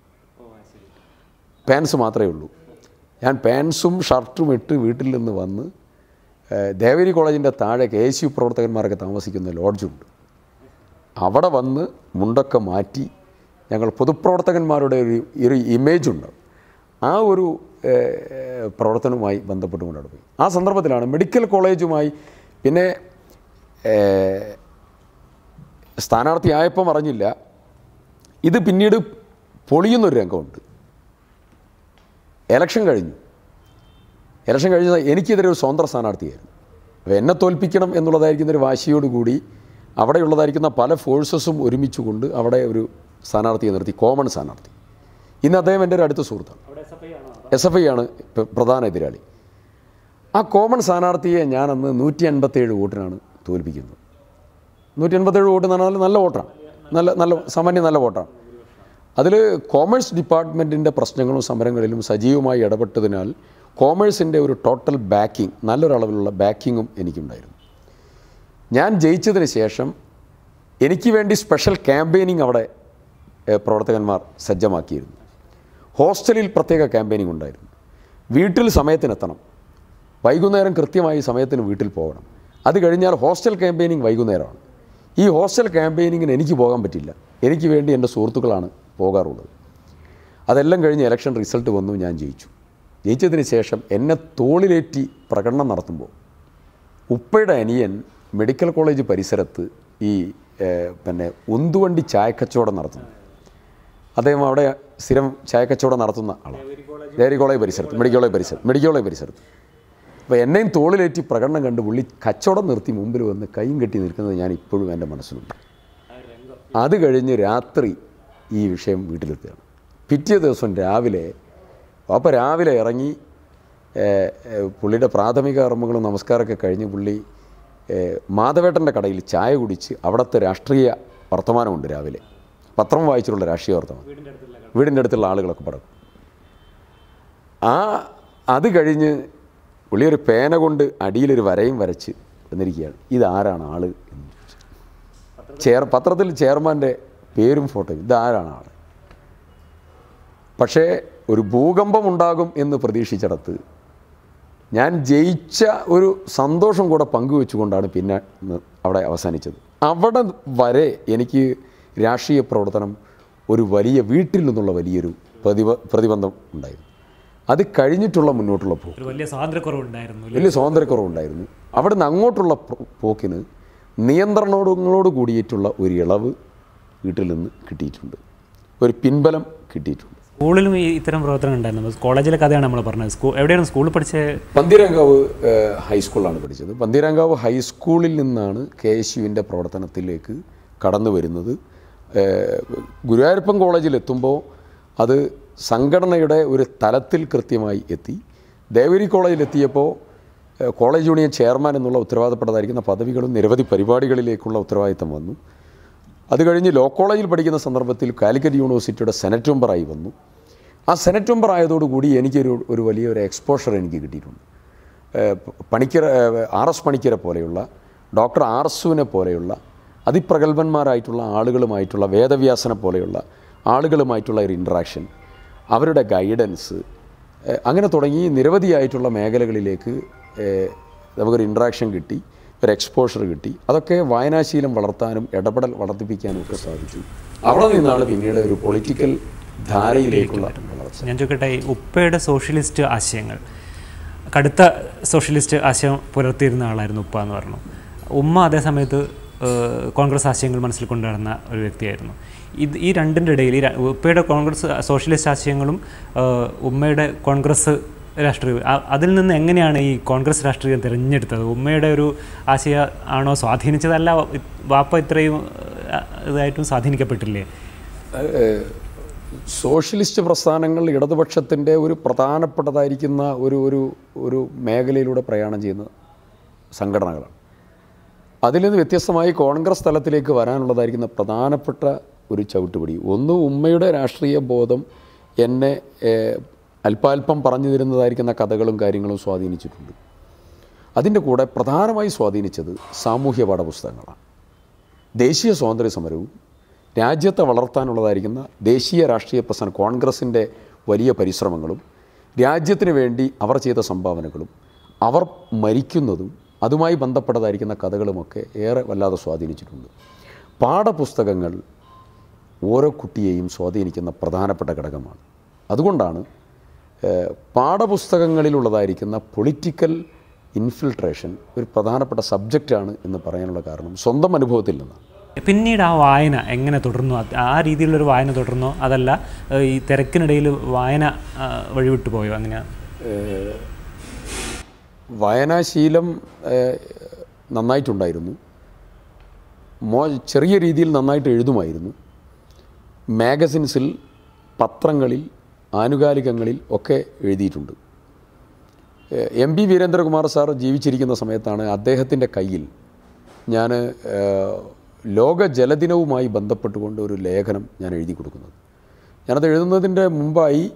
പാൻസ് മാത്രമേ ഉള്ളൂ ഞാൻ പാൻസും ഷർട്ടും ഇട്ട് വീട്ടിൽ നിന്ന് വന്ന് ഏഹ്, ദേവരി കോളേജിൻ്റെ താഴെ കെ എസ് യു പ്രവർത്തകന്മാരൊക്കെ താമസിക്കുന്ന ലോഡ്ജുണ്ട് അവിടെ വന്ന് മുണ്ടൊക്കെ മാറ്റി ഞങ്ങൾ പൊതുപ്രവർത്തകന്മാരുടെ ഒരു ഒരു ഇമേജുണ്ട് ആ ഒരു ഏഹ്, പ്രവർത്തനവുമായി ബന്ധപ്പെട്ടുകൊണ്ടാണ് പോയി ആ സന്ദർഭത്തിലാണ് മെഡിക്കൽ കോളേജുമായി പിന്നെ ഏഹ്, സ്ഥാനാർത്ഥിയായപ്പം അറിഞ്ഞില്ല ഇത് പിന്നീട് പൊളിയുന്നൊരു രംഗമുണ്ട് എലക്ഷൻ കഴിഞ്ഞു ഇലക്ഷൻ കഴിഞ്ഞ എനിക്കെതിരെ ഒരു സ്വതന്ത്ര സ്ഥാനാർത്ഥിയായിരുന്നു അപ്പോൾ എന്നെ തോൽപ്പിക്കണം എന്നുള്ളതായിരിക്കുന്ന ഒരു വാശിയോടുകൂടി അവിടെയുള്ളതായിരിക്കുന്ന പല ഫോഴ്സസും ഒരുമിച്ചുകൊണ്ട് അവിടെ ഒരു സ്ഥാനാർത്ഥിയെ നിർത്തി കോമൺ സ്ഥാനാർത്ഥി ഇന്ന് അദ്ദേഹം എൻ്റെ ഒരു അടുത്ത സുഹൃത്താണ് എസ് എഫ് ഐ ആണ് പ- പ്രധാന എതിരാളി ആ കോമൺ സ്ഥാനാർത്ഥിയെ ഞാനന്ന് നൂറ്റി അൻപത്തേഴ് വോട്ടിനാണ് തോൽപ്പിക്കുന്നത് നൂറ്റി അൻപത്തേഴ് വോട്ട് എന്ന് പറഞ്ഞാൽ നല്ല വോട്ടാണ് നല്ല നല്ല സാമാന്യം നല്ല വോട്ടാണ് അതിൽ കോമേഴ്സ് ഡിപ്പാർട്ട്മെൻറ്റിൻ്റെ പ്രശ്നങ്ങളും സമരങ്ങളിലും സജീവമായി ഇടപെട്ടതിനാൽ കോമേഴ്സിൻ്റെ ഒരു ടോട്ടൽ ബാക്കിംഗ് നല്ലൊരളവിലുള്ള ബാക്കിങ്ങും എനിക്കുണ്ടായിരുന്നു ഞാൻ ജയിച്ചതിന് ശേഷം എനിക്ക് വേണ്ടി സ്പെഷ്യൽ ക്യാമ്പയിനിങ് അവിടെ ഏഹ്, പ്രവർത്തകന്മാർ സജ്ജമാക്കിയിരുന്നു ഹോസ്റ്റലിൽ പ്രത്യേക ക്യാമ്പയിനിങ് ഉണ്ടായിരുന്നു വീട്ടിൽ സമയത്തിനെത്തണം വൈകുന്നേരം കൃത്യമായി സമയത്തിന് വീട്ടിൽ പോകണം അത് കഴിഞ്ഞാൽ ഹോസ്റ്റൽ ക്യാമ്പയിനിങ് വൈകുന്നേരമാണ് ഈ ഹോസ്റ്റൽ ക്യാമ്പയിനിങ്ങിന് എനിക്ക് പോകാൻ പറ്റില്ല എനിക്ക് വേണ്ടി എൻ്റെ സുഹൃത്തുക്കളാണ് പോകാറുള്ളത് അതെല്ലാം കഴിഞ്ഞ് ഇലക്ഷൻ റിസൾട്ട് വന്നു ഞാൻ ജയിച്ചു ജയിച്ചതിന് ശേഷം എന്നെ തോളിലേറ്റി പ്രകടനം നടത്തുമ്പോൾ ഉപ്പയുടെ അനിയൻ മെഡിക്കൽ കോളേജ് പരിസരത്ത് ഈ ഏഹ്, പിന്നെ ഉന്തുവണ്ടി ചായക്കച്ചവടം നടത്തുന്നു അദ്ദേഹം അവിടെ സ്ഥിരം ചായക്കച്ചവടം നടത്തുന്ന ആളാണ് ഡയറി കോളേജ് പരിസരത്ത് മെഡിക്കൽ കോളേജ് പരിസരത്ത് മെഡിക്കൽ കോളേജ് പരിസരത്ത് അപ്പോൾ എന്നെയും തോളിലേറ്റി പ്രകടനം കണ്ട് പുള്ളി കച്ചവടം നിർത്തി മുമ്പിൽ വന്ന് കൈയും കെട്ടി നിൽക്കുന്നത് ഞാൻ ഇപ്പോഴും എൻ്റെ മനസ്സിലുണ്ട് അത് കഴിഞ്ഞ് രാത്രി ഈ വിഷയം വീട്ടിലെത്തുകയാണ് പിറ്റേ ദിവസം രാവിലെ അപ്പോൾ രാവിലെ ഇറങ്ങി ഏഹ്, ഏഹ്, പുള്ളിയുടെ പ്രാഥമിക കർമ്മങ്ങളും നമസ്കാരമൊക്കെ കഴിഞ്ഞ് പുള്ളി ഏഹ്, മാധവേട്ടൻ്റെ കടയിൽ ചായ കുടിച്ച് അവിടുത്തെ രാഷ്ട്രീയ വർത്തമാനമുണ്ട് രാവിലെ പത്രം വായിച്ചിട്ടുള്ള രാഷ്ട്രീയ വർത്തമാനം വീടിൻ്റെ അടുത്തുള്ള ആളുകളൊക്കെ പറയും ആ അത് കഴിഞ്ഞ് പുള്ളി ഒരു പേന കൊണ്ട് അടിയിലൊരു വരയും വരച്ച് വന്നിരിക്കുകയാണ് ഇതാരാണ് ആള് എന്ന് ചോദിച്ചു ചെയർ പത്രത്തിൽ ചെയർമാൻ്റെ പേരും ഫോട്ടോയും ഇതാരാണ് ആൾ പക്ഷേ ഒരു ഭൂകമ്പം ഉണ്ടാകും എന്ന് പ്രതീക്ഷിച്ചിടത്ത് ഞാൻ ജയിച്ച ഒരു സന്തോഷം കൂടെ പങ്കുവെച്ചുകൊണ്ടാണ് പിന്നെ ന്ന് അവിടെ അവസാനിച്ചത് അവിടെ വരെ എനിക്ക് രാഷ്ട്രീയ പ്രവർത്തനം ഒരു വലിയ വീട്ടിൽ നിന്നുള്ള വലിയൊരു പ്രതിബ പ്രതിബന്ധം ഉണ്ടായിരുന്നു അത് കഴിഞ്ഞിട്ടുള്ള മുന്നോട്ടുള്ള പോകും ഒരു വലിയ സ്വാതന്ത്ര്യക്കുറവുണ്ടായിരുന്നു വലിയ സ്വാതന്ത്ര്യക്കുറവുണ്ടായിരുന്നു അവിടെ നിന്ന് അങ്ങോട്ടുള്ള പോ- പോക്കിന് നിയന്ത്രണങ്ങളോട് കൂടിയിട്ടുള്ള ഒരു ഇളവ് വീട്ടിൽ നിന്ന് കിട്ടിയിട്ടുണ്ട് ഒരു പിൻബലം കിട്ടിയിട്ടുണ്ട് സ്കൂളിലും ഈ ഇത്തരം പ്രവർത്തനം ഉണ്ടായിരുന്നു കോളേജിലെ കഥയാണ് നമ്മൾ പറഞ്ഞത് സ്കൂൾ എവിടെയാണ് സ്കൂളിൽ പഠിച്ച പന്തീരങ്കാവ് ഏഹ്, ഹൈസ്കൂളിലാണ് പഠിച്ചത് പന്തീരങ്കാവ് ഹൈസ്കൂളിൽ നിന്നാണ് കെ എസ് യുവിൻ്റെ പ്രവർത്തനത്തിലേക്ക് കടന്നു വരുന്നത് ഏഹ്, ഗുരുവായൂരപ്പൻ കോളേജിലെത്തുമ്പോൾ അത് സംഘടനയുടെ ഒരു തലത്തിൽ കൃത്യമായി എത്തി ദേവരി കോളേജിലെത്തിയപ്പോൾ ഏഹ്, കോളേജ് യൂണിയൻ ചെയർമാൻ എന്നുള്ള ഉത്തരവാദപ്പെട്ടതായിരിക്കുന്ന പദവികളും നിരവധി പരിപാടികളിലേക്കുള്ള ഉത്തരവാദിത്തം വന്നു അത് കഴിഞ്ഞ് ലോ കോളേജിൽ പഠിക്കുന്ന സന്ദർഭത്തിൽ കാലിക്കറ്റ് യൂണിവേഴ്സിറ്റിയുടെ സെനറ്റ് മെമ്പറായി വന്നു ആ സെനറ്റ് മെമ്പർ ആയതോടുകൂടി എനിക്കൊരു ഒരു വലിയൊരു എക്സ്പോഷർ എനിക്ക് കിട്ടിയിട്ടുണ്ട് ഏഹ് പണിക്കര ആർ എസ് പണിക്കരെ പോലെയുള്ള ഡോക്ടർ ആർസുവിനെ പോലെയുള്ള അതിപ്രഗത്ഭന്മാരായിട്ടുള്ള ആളുകളുമായിട്ടുള്ള വേദവ്യാസനെ പോലെയുള്ള ആളുകളുമായിട്ടുള്ള ഒരു ഇൻട്രാക്ഷൻ അവരുടെ ഗൈഡൻസ് ഏഹ് അങ്ങനെ തുടങ്ങി നിരവധിയായിട്ടുള്ള മേഖലകളിലേക്ക് ഏഹ് നമുക്കൊരു ഇൻട്രാക്ഷൻ കിട്ടി ഒരു എക്സ്പോഷർ കിട്ടി അതൊക്കെ വായനാശീലം വളർത്താനും ഇടപെടൽ വളർത്തിപ്പിക്കാനും ഒക്കെ സാധിച്ചു അവിടെ നിന്നാണ് പിന്നീട് ഒരു പൊളിറ്റിക്കൽ ധാരയിലേക്കുള്ള വളർച്ച ഞാൻ ചോദിക്കട്ടെ ഈ ഉപ്പയുടെ സോഷ്യലിസ്റ്റ് ആശയങ്ങൾ കടുത്ത സോഷ്യലിസ്റ്റ് ആശയം പുലർത്തിയിരുന്ന ആളായിരുന്നു ഉപ്പ എന്ന് പറഞ്ഞു ഉമ്മ അതേ സമയത്ത് ഏഹ്, കോൺഗ്രസ് ആശയങ്ങൾ മനസ്സിൽ കൊണ്ടുവരുന്ന ഒരു വ്യക്തിയായിരുന്നു ഇത് ഈ രണ്ടിൻ്റെ ഇടയിൽ ഈ ര- ഉപ്പയുടെ കോൺഗ്രസ് സോഷ്യലിസ്റ്റ് ആശയങ്ങളും ഏഹ്, ഉമ്മയുടെ കോൺഗ്രസ് രാഷ്ട്രീയം ആ- അതിൽ നിന്ന് എങ്ങനെയാണ് ഈ കോൺഗ്രസ് രാഷ്ട്രീയം തിരഞ്ഞെടുത്തത് ഉമ്മയുടെ ഒരു ആശയ ആണോ സ്വാധീനിച്ചതല്ല വാപ്പ ഇത്രയും ഏഹ്, ഇതായിട്ടും സ്വാധീനിക്കപ്പെട്ടില്ലേ ഏഹ് സോഷ്യലിസ്റ്റ് പ്രസ്ഥാനങ്ങൾ ഇടതുപക്ഷത്തിൻ്റെ ഒരു പ്രധാനപ്പെട്ടതായിരിക്കുന്ന ഒരു ഒരു ഒരു മേഖലയിലൂടെ പ്രയാണം ചെയ്യുന്ന സംഘടനകളാണ് അതിൽ നിന്ന് വ്യത്യസ്തമായി കോൺഗ്രസ് തലത്തിലേക്ക് വരാനുള്ളതായിരിക്കുന്ന പ്രധാനപ്പെട്ട ഒരു ചവിട്ടുപടി ഒന്ന് ഉമ്മയുടെ രാഷ്ട്രീയ ബോധം എന്നെ ഏഹ്, അല്പാൽപ്പം പറഞ്ഞു തരുന്നതായിരിക്കുന്ന കഥകളും കാര്യങ്ങളും സ്വാധീനിച്ചിട്ടുണ്ട് അതിൻ്റെ കൂടെ പ്രധാനമായി സ്വാധീനിച്ചത് സാമൂഹ്യ പാഠപുസ്തകങ്ങളാണ് ദേശീയ സ്വാതന്ത്ര്യ സമരവും രാജ്യത്തെ വളർത്താനുള്ളതായിരിക്കുന്ന ദേശീയ രാഷ്ട്രീയ പ്രസ്ഥാനം കോൺഗ്രസിൻ്റെ വലിയ പരിശ്രമങ്ങളും രാജ്യത്തിന് വേണ്ടി അവർ ചെയ്ത സംഭാവനകളും അവർ മരിക്കുന്നതും അതുമായി ബന്ധപ്പെട്ടതായിരിക്കുന്ന കഥകളുമൊക്കെ ഏറെ വല്ലാതെ സ്വാധീനിച്ചിട്ടുണ്ട് പാഠപുസ്തകങ്ങൾ ഓരോ കുട്ടിയെയും സ്വാധീനിക്കുന്ന പ്രധാനപ്പെട്ട ഘടകമാണ് അതുകൊണ്ടാണ് ഏഹ്, പാഠപുസ്തകങ്ങളിലുള്ളതായിരിക്കുന്ന പൊളിറ്റിക്കൽ ഇൻഫിൽട്രേഷൻ ഒരു പ്രധാനപ്പെട്ട സബ്ജക്റ്റാണ് എന്ന് പറയാനുള്ള കാരണം സ്വന്തം അനുഭവത്തിൽ നിന്നാണ് പിന്നീട് ആ വായന എങ്ങനെ തുടർന്നു അത് ആ രീതിയിലുള്ളൊരു വായന തുടർന്നോ അതല്ല ഏഹ് ഈ തിരക്കിനിടയിൽ വായന ആ, വഴിവിട്ടു പോയോ അങ്ങനെയാണ് ഏഹ് വായനാശീലം ഏഹ് നന്നായിട്ടുണ്ടായിരുന്നു മോ ചെറിയ രീതിയിൽ നന്നായിട്ട് എഴുതുമായിരുന്നു മാഗസിൻസിൽ പത്രങ്ങളിൽ ആനുകാലികങ്ങളിൽ ഒക്കെ എഴുതിയിട്ടുണ്ട് ഏഹ് എം പി വീരേന്ദ്രകുമാർ സാർ ജീവിച്ചിരിക്കുന്ന സമയത്താണ് അദ്ദേഹത്തിൻ്റെ കയ്യിൽ ഞാൻ ഏഹ് ലോക ജലദിനവുമായി ബന്ധപ്പെട്ടുകൊണ്ട് ഒരു ലേഖനം ഞാൻ എഴുതി കൊടുക്കുന്നത് ഞാനത് എഴുതുന്നതിൻ്റെ മുമ്പായി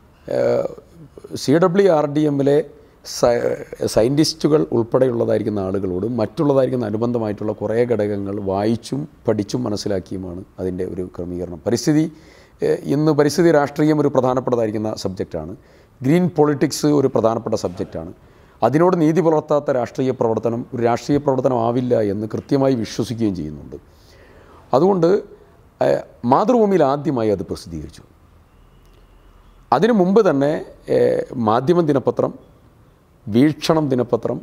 സി ഡബ്ല്യു ആർ ഡി എമ്മിലെ സയൻറ്റിസ്റ്റുകൾ ഉൾപ്പെടെയുള്ളതായിരിക്കുന്ന ആളുകളോടും മറ്റുള്ളതായിരിക്കുന്ന അനുബന്ധമായിട്ടുള്ള കുറേ ഘടകങ്ങൾ വായിച്ചും പഠിച്ചും മനസ്സിലാക്കിയുമാണ് അതിൻ്റെ ഒരു ക്രമീകരണം പരിസ്ഥിതി ഏഹ് ഇന്ന് പരിസ്ഥിതി രാഷ്ട്രീയം ഒരു പ്രധാനപ്പെട്ടതായിരിക്കുന്ന സബ്ജക്റ്റാണ് ഗ്രീൻ പൊളിറ്റിക്സ് ഒരു പ്രധാനപ്പെട്ട സബ്ജക്റ്റാണ് അതിനോട് നീതി പുലർത്താത്ത രാഷ്ട്രീയ പ്രവർത്തനം ഒരു രാഷ്ട്രീയ പ്രവർത്തനം ആവില്ല എന്ന് കൃത്യമായി വിശ്വസിക്കുകയും ചെയ്യുന്നുണ്ട് അതുകൊണ്ട് ഏഹ് മാതൃഭൂമിയിൽ ആദ്യമായി അത് പ്രസിദ്ധീകരിച്ചു അതിനു മുമ്പ് തന്നെ ഏഹ് മാധ്യമം ദിനപത്രം വീക്ഷണം ദിനപത്രം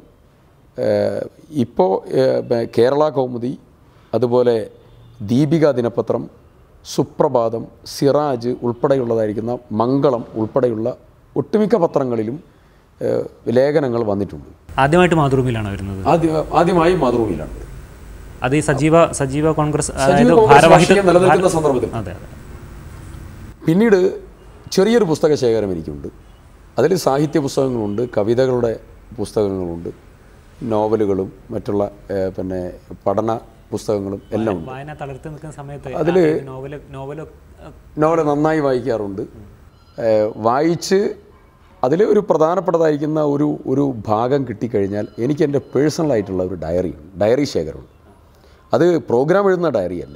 ഏഹ് ഇപ്പോൾ ഏഹ് ബ- കേരള കൗമുദി അതുപോലെ ദീപിക ദിനപത്രം സുപ്രഭാതം സിറാജ് ഉൾപ്പെടെയുള്ളതായിരിക്കുന്ന മംഗളം ഉൾപ്പെടെയുള്ള ഒട്ടുമിക്ക പത്രങ്ങളിലും ഏഹ് ലേഖനങ്ങൾ വന്നിട്ടുണ്ട് ആദ്യമായിട്ട് മാതൃഭൂമിയിലാണ് വരുന്നത് ആദ്യ ആദ്യമായി മാതൃഭൂമിയിലാണ് അത് ഈ സജീവ സജീവ കോൺഗ്രസ് സജീവ അതായത് കോൺഗ്രസ് ഭാരവാഹിത്വ രാഷ്ട്രീയം നിലനിൽക്കുന്ന സന്ദർഭത്തിൽ അതെ അതെ പിന്നീട് ചെറിയൊരു പുസ്തക ശേഖരം എനിക്കുണ്ട് അതിൽ സാഹിത്യ പുസ്തകങ്ങളുണ്ട് കവിതകളുടെ പുസ്തകങ്ങളുണ്ട് നോവലുകളും മറ്റുള്ള ഏഹ്, പിന്നെ പഠന പുസ്തകങ്ങളും എല്ലാം ഉണ്ട് വായന തളർത്തി നിൽക്കുന്ന സമയത്ത് അതില് നോവല് നോവലോ നോവൽ നന്നായി വായിക്കാറുണ്ട് ഏഹ്, വായിച്ച് അതിൽ ഒരു പ്രധാനപ്പെട്ടതായിരിക്കുന്ന ഒരു ഒരു ഭാഗം കിട്ടിക്കഴിഞ്ഞാൽ എനിക്ക് എൻ്റെ പേഴ്സണലായിട്ടുള്ള ഒരു ഡയറി ഡയറി ശേഖരമുണ്ട് അത് പ്രോഗ്രാം എഴുതുന്ന ഡയറിയല്ല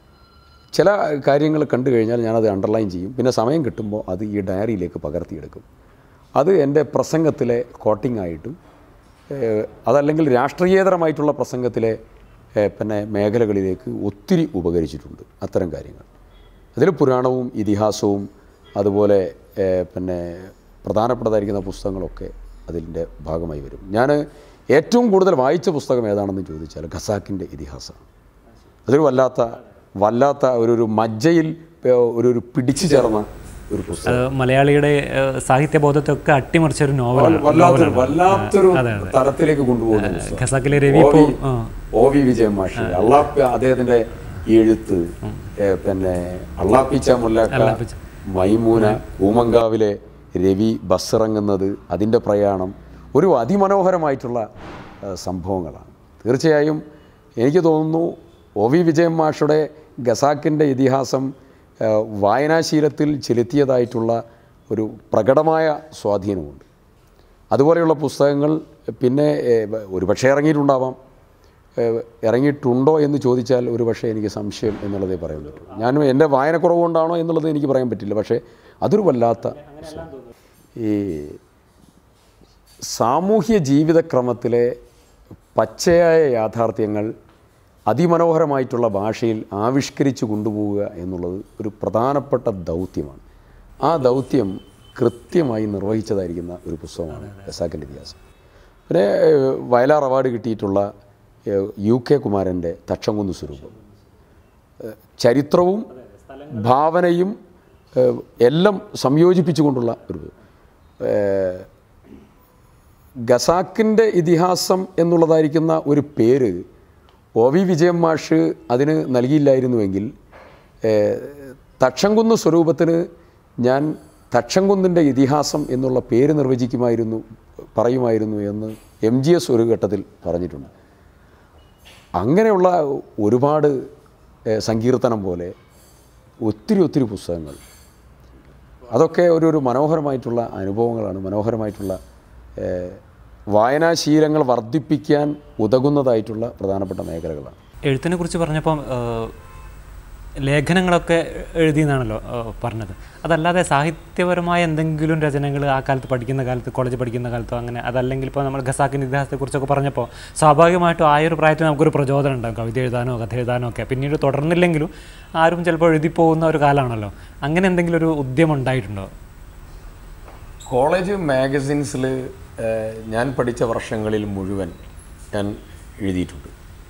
ചില കാര്യങ്ങൾ കണ്ടു കഴിഞ്ഞാൽ ഞാനത് അണ്ടർലൈൻ ചെയ്യും പിന്നെ സമയം കിട്ടുമ്പോൾ അത് ഈ ഡയറിയിലേക്ക് പകർത്തിയെടുക്കും അത് എൻ്റെ പ്രസംഗത്തിലെ കോട്ടിംഗ് ആയിട്ടും ഏഹ്, അതല്ലെങ്കിൽ രാഷ്ട്രീയേതരമായിട്ടുള്ള പ്രസംഗത്തിലെ ഏഹ്, പിന്നെ മേഖലകളിലേക്ക് ഒത്തിരി ഉപകരിച്ചിട്ടുണ്ട് അത്തരം കാര്യങ്ങൾ അതിൽ പുരാണവും ഇതിഹാസവും അതുപോലെ ഏഹ്, പിന്നെ പ്രധാനപ്പെട്ടതായിരിക്കുന്ന പുസ്തകങ്ങളൊക്കെ അതിൻ്റെ ഭാഗമായി വരും ഞാൻ ഏറ്റവും കൂടുതൽ വായിച്ച പുസ്തകം ഏതാണെന്ന് ചോദിച്ചാൽ ഖസാക്കിൻ്റെ ഇതിഹാസമാണ് അതൊരു വല്ലാത്ത വല്ലാത്ത ഒരു ഒരു മജ്ജയിൽ ഏഹ്, ഒരു ഒരു പിടിച്ചു ചേർന്ന ഒരു പുസ്തകം അത് മലയാളിയുടെ ഏഹ്, സാഹിത്യബോധത്തെ ഒക്കെ അട്ടിമറിച്ച ഒരു നോവലാണ് വല്ലാത്തൊരു വല്ലാത്തൊരു അതെ, അതെ. തലത്തിലേക്ക് കൊണ്ടുപോകുന്ന പുസ്തകം. ഖസാക്കിലെ രവി ഒ ഇപ്പോൾ വി- ഒ വി വിജയൻ മാഷ് അള്ളാപ്പി അദ്ദേഹത്തിന്റെ ഈ എഴുത്ത് ഏ, പിന്നെ അള്ളാപ്പിച്ച മുല്ലാക്ക മൈമൂന കൂമങ്കാവിലെ രവി ബസ്സിറങ്ങുന്നത് അതിൻ്റെ പ്രയാണം ഒരു അതിമനോഹരമായിട്ടുള്ള ഏ, സംഭവങ്ങളാണ് തീർച്ചയായും എനിക്ക് തോന്നുന്നു ഒ വി വിജയൻ മാഷുടെ ഖസാക്കിൻ്റെ ഇതിഹാസം ഏ, വായനാശീലത്തിൽ ചെലുത്തിയതായിട്ടുള്ള ഒരു പ്രകടമായ സ്വാധീനമുണ്ട് അതുപോലെയുള്ള പുസ്തകങ്ങൾ പിന്നെ ഏഹ്, ഒരുപക്ഷെ ഇറങ്ങിയിട്ടുണ്ടാവാം ഏഹ്, ഇറങ്ങിയിട്ടുണ്ടോ എന്ന് ചോദിച്ചാൽ ഒരു പക്ഷേ എനിക്ക് സംശയം എന്നുള്ളതേ പറയാൻ പറ്റൂ ഞാൻ എൻ്റെ വായനക്കുറവ് കൊണ്ടാണോ എന്നുള്ളത് എനിക്ക് പറയാൻ പറ്റില്ല പക്ഷേ അതൊരു വല്ലാത്ത ഈ സാമൂഹ്യ ജീവിതക്രമത്തിലെ പച്ചയായ യാഥാർത്ഥ്യങ്ങൾ അതിമനോഹരമായിട്ടുള്ള ഭാഷയിൽ ആവിഷ്കരിച്ച് കൊണ്ടുപോവുക എന്നുള്ളത് ഒരു പ്രധാനപ്പെട്ട ദൗത്യമാണ് ആ ദൗത്യം കൃത്യമായി നിർവഹിച്ചതായിരിക്കുന്ന ഒരു പുസ്തകമാണ് ഖസാക്കിൻ്റെ ഇതിഹാസം പിന്നെ ഏഹ്, വയലാർ അവാർഡ് കിട്ടിയിട്ടുള്ള ഏഹ്, യു കെ കുമാരൻ്റെ തക്ഷംകുന്ന് സ്വരൂപം ഏഹ്, ചരിത്രവും ഭാവനയും ഏഹ്, എല്ലാം സംയോജിപ്പിച്ചുകൊണ്ടുള്ള ഒരു ഏഹ്, ഖസാക്കിൻ്റെ ഇതിഹാസം എന്നുള്ളതായിരിക്കുന്ന ഒരു പേര് ഒ വി വിജയൻ മാഷ് അതിന് നൽകിയില്ലായിരുന്നുവെങ്കിൽ ഏഹ്, തക്ഷംകുന്ന് സ്വരൂപത്തിന് ഞാൻ തക്ഷംകുന്നിൻ്റെ ഇതിഹാസം എന്നുള്ള പേര് നിർവചിക്കുമായിരുന്നു പറയുമായിരുന്നു എന്ന് എം ജി എസ് ഒരു ഘട്ടത്തിൽ പറഞ്ഞിട്ടുണ്ട് അങ്ങനെയുള്ള ഒരുപാട് ഏഹ്, സങ്കീർത്തനം പോലെ ഒത്തിരി ഒത്തിരി പുസ്തകങ്ങൾ അതൊക്കെ ഒരു ഒരു മനോഹരമായിട്ടുള്ള അനുഭവങ്ങളാണ് മനോഹരമായിട്ടുള്ള ഏഹ്, വായനാശീലങ്ങൾ വർദ്ധിപ്പിക്കാൻ ഉതകുന്നതായിട്ടുള്ള പ്രധാനപ്പെട്ട മേഖലകളാണ് എഴുത്തിനെ കുറിച്ച് പറഞ്ഞപ്പം ഏഹ്, ലേഖനങ്ങളൊക്കെ എഴുതിയെന്നാണല്ലോ ഏഹ്, പറഞ്ഞത് അതല്ലാതെ സാഹിത്യപരമായ എന്തെങ്കിലും രചനകൾ ആ കാലത്ത് പഠിക്കുന്ന കാലത്ത് കോളേജ് പഠിക്കുന്ന കാലത്തോ അങ്ങനെ അതല്ലെങ്കിൽ ഇപ്പോൾ നമ്മൾ ഖസാക്കിൻ്റെ ഇതിഹാസത്തെക്കുറിച്ചൊക്കെ പറഞ്ഞപ്പോൾ സ്വാഭാവികമായിട്ടും ആ ഒരു പ്രായത്തിൽ നമുക്കൊരു പ്രചോദനം ഉണ്ടാകും കവിത എഴുതാനോ കഥ എഴുതാനോ ഒക്കെ പിന്നീട് തുടർന്നില്ലെങ്കിലും ആരും ചിലപ്പോൾ എഴുതിപ്പോകുന്ന ഒരു കാലമാണല്ലോ അങ്ങനെ എന്തെങ്കിലും ഒരു ഉദ്യമം ഉണ്ടായിട്ടുണ്ടോ കോളേജ് മാഗസിൻസിൽ ഞാൻ പഠിച്ച വർഷങ്ങളിൽ മുഴുവൻ ഞാൻ എഴുതിയിട്ടുണ്ട്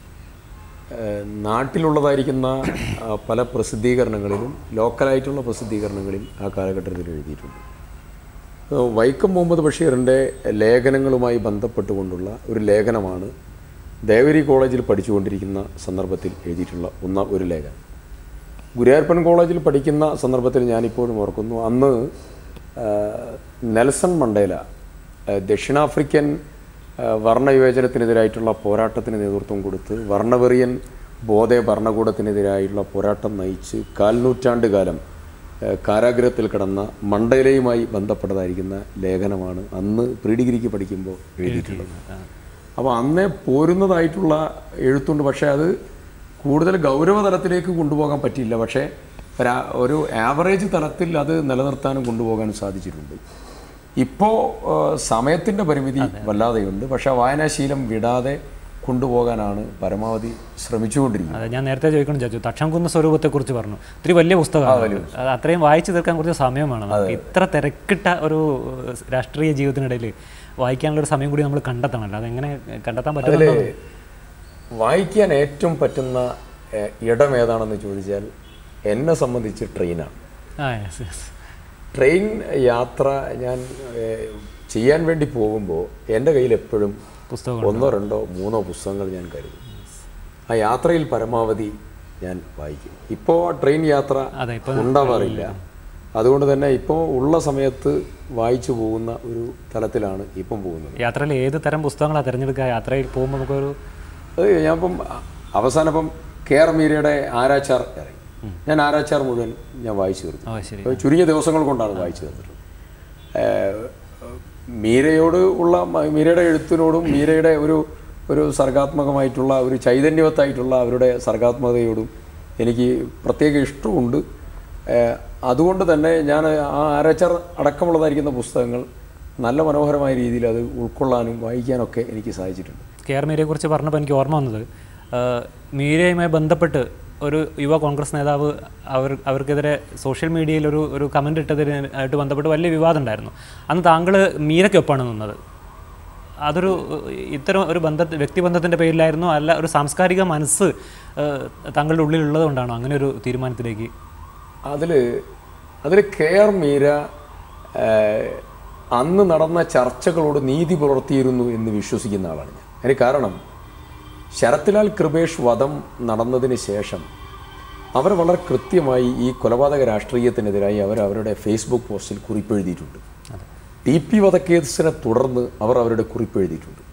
ഏഹ്, നാട്ടിലുള്ളതായിരിക്കുന്ന ആ, പല പ്രസിദ്ധീകരണങ്ങളിലും ലോക്കലായിട്ടുള്ള പ്രസിദ്ധീകരണങ്ങളിൽ ആ കാലഘട്ടത്തിൽ എഴുതിയിട്ടുണ്ട് ഏഹ്, വൈക്കം മുഹമ്മദ് ബഷീറിൻ്റെ ലേഖനങ്ങളുമായി ബന്ധപ്പെട്ടുകൊണ്ടുള്ള ഒരു ലേഖനമാണ് ദേവരി കോളേജിൽ പഠിച്ചുകൊണ്ടിരിക്കുന്ന സന്ദർഭത്തിൽ എഴുതിയിട്ടുള്ള ഒന്ന ഒരു ലേഖനം ഗുരുവായൂരപ്പൻ കോളേജിൽ പഠിക്കുന്ന സന്ദർഭത്തിൽ ഞാനിപ്പോഴും ഓർക്കുന്നു അന്ന് ആ, നെൽസൺ മണ്ടേല ആ, ദക്ഷിണാഫ്രിക്കൻ ആ, വർണ്ണവിവേചനത്തിനെതിരായിട്ടുള്ള പോരാട്ടത്തിന് നേതൃത്വം കൊടുത്ത് വർണ്ണവെറിയൻ ബോധെ ഭരണകൂടത്തിനെതിരായുള്ള പോരാട്ടം നയിച്ച് കാൽനൂറ്റാണ്ട് കാലം ആ, കാരാഗ്രഹത്തിൽ കിടന്ന മണ്ടേലയുമായി ബന്ധപ്പെട്ടതായിരിക്കുന്ന ലേഖനമാണ് അന്ന് പ്രീ ഡിഗ്രിക്ക് പഠിക്കുമ്പോൾ എഴുതിയിട്ടുള്ളത് അപ്പോൾ അന്നേ പോരുന്നതായിട്ടുള്ള എഴുത്തുണ്ട് പക്ഷേ അത് കൂടുതൽ ഗൗരവ തലത്തിലേക്ക് കൊണ്ടുപോകാൻ പറ്റിയില്ല പക്ഷേ ഒരാ- ഒരു ആവറേജ് തലത്തിൽ അത് നിലനിർത്താനും കൊണ്ടുപോകാനും സാധിച്ചിട്ടുണ്ട് ഇപ്പോൾ സമയത്തിൻ്റെ പരിമിതി വല്ലാതെയുണ്ട് പക്ഷേ വായനാശീലം വിടാതെ കൊണ്ടുപോകാനാണ് പരമാവധി ശ്രമിച്ചുകൊണ്ടിരിക്കുന്നത് അതെ ഞാൻ നേരത്തെ ചോദിക്കണം ചോദിച്ചു തക്ഷംകുന്ന സ്വരൂപത്തെക്കുറിച്ച് പറഞ്ഞു ഒത്തിരി വലിയ പുസ്തകമാണ് അത് അത്രയും വായിച്ചു തീർക്കാൻ കുറച്ച് സമയമാണ് നമുക്ക് ഇത്ര തിരക്കിട്ട ഒരു ഏഹ്, രാഷ്ട്രീയ ജീവിതത്തിനിടയിൽ വായിക്കാനുള്ള ഒരു സമയം കൂടി നമ്മൾ കണ്ടെത്തണമല്ലോ അതെങ്ങനെ കണ്ടെത്താൻ അതിൽ പറ്റുമല്ലോ വായിക്കാൻ ഏറ്റവും പറ്റുന്ന ഏഹ്, ഇടം ഏതാണെന്ന് ചോദിച്ചാൽ എന്നെ സംബന്ധിച്ച് ട്രെയിനാണ് ആ yes, yes. ട്രെയിൻ യാത്ര ഞാൻ ഏഹ്, ചെയ്യാൻ വേണ്ടി പോകുമ്പോൾ എൻ്റെ കയ്യിൽ എപ്പോഴും പുസ്തകങ്ങൾ ഒന്നോ രണ്ടോ മൂന്നോ പുസ്തകങ്ങൾ ഞാൻ കരുതും ആ യാത്രയിൽ പരമാവധി ഞാൻ വായിക്കും ഇപ്പോൾ ട്രെയിൻ യാത്ര അതെ ഇപ്പൊ ഉണ്ടാവാറില്ല അതുകൊണ്ട് തന്നെ ഇപ്പോൾ ഉള്ള സമയത്ത് വായിച്ചു പോകുന്ന ഒരു തലത്തിലാണ് ഇപ്പം പോകുന്നത് യാത്രയിൽ ഏത് തരം പുസ്തകങ്ങളാണ് തിരഞ്ഞെടുക്കുക യാത്രയിൽ പോകുമ്പോൾ നമുക്കൊരു അത് ഞാൻ ഇപ്പം അവസാനം ഇപ്പം കെ ആർ മീരയുടെ ആരാച്ചാർ ഇറങ്ങി ഞാൻ ആരാച്ചാർ മുഴുവൻ ഞാൻ വായിച്ചു തീർത്തു ഓ ശരി അപ്പോൾ ചുരുങ്ങിയ ദിവസങ്ങൾ കൊണ്ടാണ് വായിച്ചു തന്നിട്ടുള്ളത് ഏഹ് മീരയോട് ഉള്ള മ- മീരയുടെ എഴുത്തിനോടും മീരയുടെ ഒരു ഒരു സർഗാത്മകമായിട്ടുള്ള ഒരു ചൈതന്യവത്തായിട്ടുള്ള അവരുടെ സർഗാത്മകതയോടും എനിക്ക് പ്രത്യേക ഇഷ്ടമുണ്ട് ഏഹ് അതുകൊണ്ട് തന്നെ ഞാൻ ആ ആരാച്ചാർ അടക്കമുള്ളതായിരിക്കുന്ന പുസ്തകങ്ങൾ നല്ല മനോഹരമായ രീതിയിൽ അത് ഉൾക്കൊള്ളാനും വായിക്കാനൊക്കെ എനിക്ക് സാധിച്ചിട്ടുണ്ട് കെ ആർ മീരയെ കുറിച്ച് പറഞ്ഞപ്പോൾ എനിക്ക് ഓർമ്മ വന്നത് ആഹ്, മീരയുമായി ബന്ധപ്പെട്ട് ഒരു യുവ കോൺഗ്രസ് നേതാവ് അവർ അവർക്കെതിരെ സോഷ്യൽ മീഡിയയിൽ ഒരു ഒരു കമൻ്റ് ഇട്ടതിന് ആയിട്ട് ബന്ധപ്പെട്ട് വലിയ വിവാദം ഉണ്ടായിരുന്നു അന്ന് താങ്കൾ മീരയ്ക്കൊപ്പമാണ് നിന്നത് അതൊരു ഏഹ്, ഇത്തരം ഒരു ബന്ധ വ്യക്തിബന്ധത്തിൻ്റെ പേരിലായിരുന്നു അല്ല ഒരു സാംസ്കാരിക മനസ്സ് ഏഹ്, താങ്കളുടെ ഉള്ളിലുള്ളത് കൊണ്ടാണോ അങ്ങനെ ഒരു തീരുമാനത്തിലേക്ക് അതിൽ അതിൽ കെ ആർ മീര ഏഹ്, അന്ന് നടന്ന ചർച്ചകളോട് നീതി പുലർത്തിയിരുന്നു എന്ന് വിശ്വസിക്കുന്ന ആളാണ് ഞാൻ അതിന് കാരണം ശരത്ലാൽ കൃപേഷ് വധം നടന്നതിന് ശേഷം അവർ വളരെ കൃത്യമായി ഈ കൊലപാതക രാഷ്ട്രീയത്തിനെതിരായി അവർ അവരുടെ ഫേസ്ബുക്ക് പോസ്റ്റിൽ കുറിപ്പെഴുതിയിട്ടുണ്ട് ടി പി വധക്കേസിനെ തുടർന്ന് അവർ അവരുടെ കുറിപ്പെഴുതിയിട്ടുണ്ട്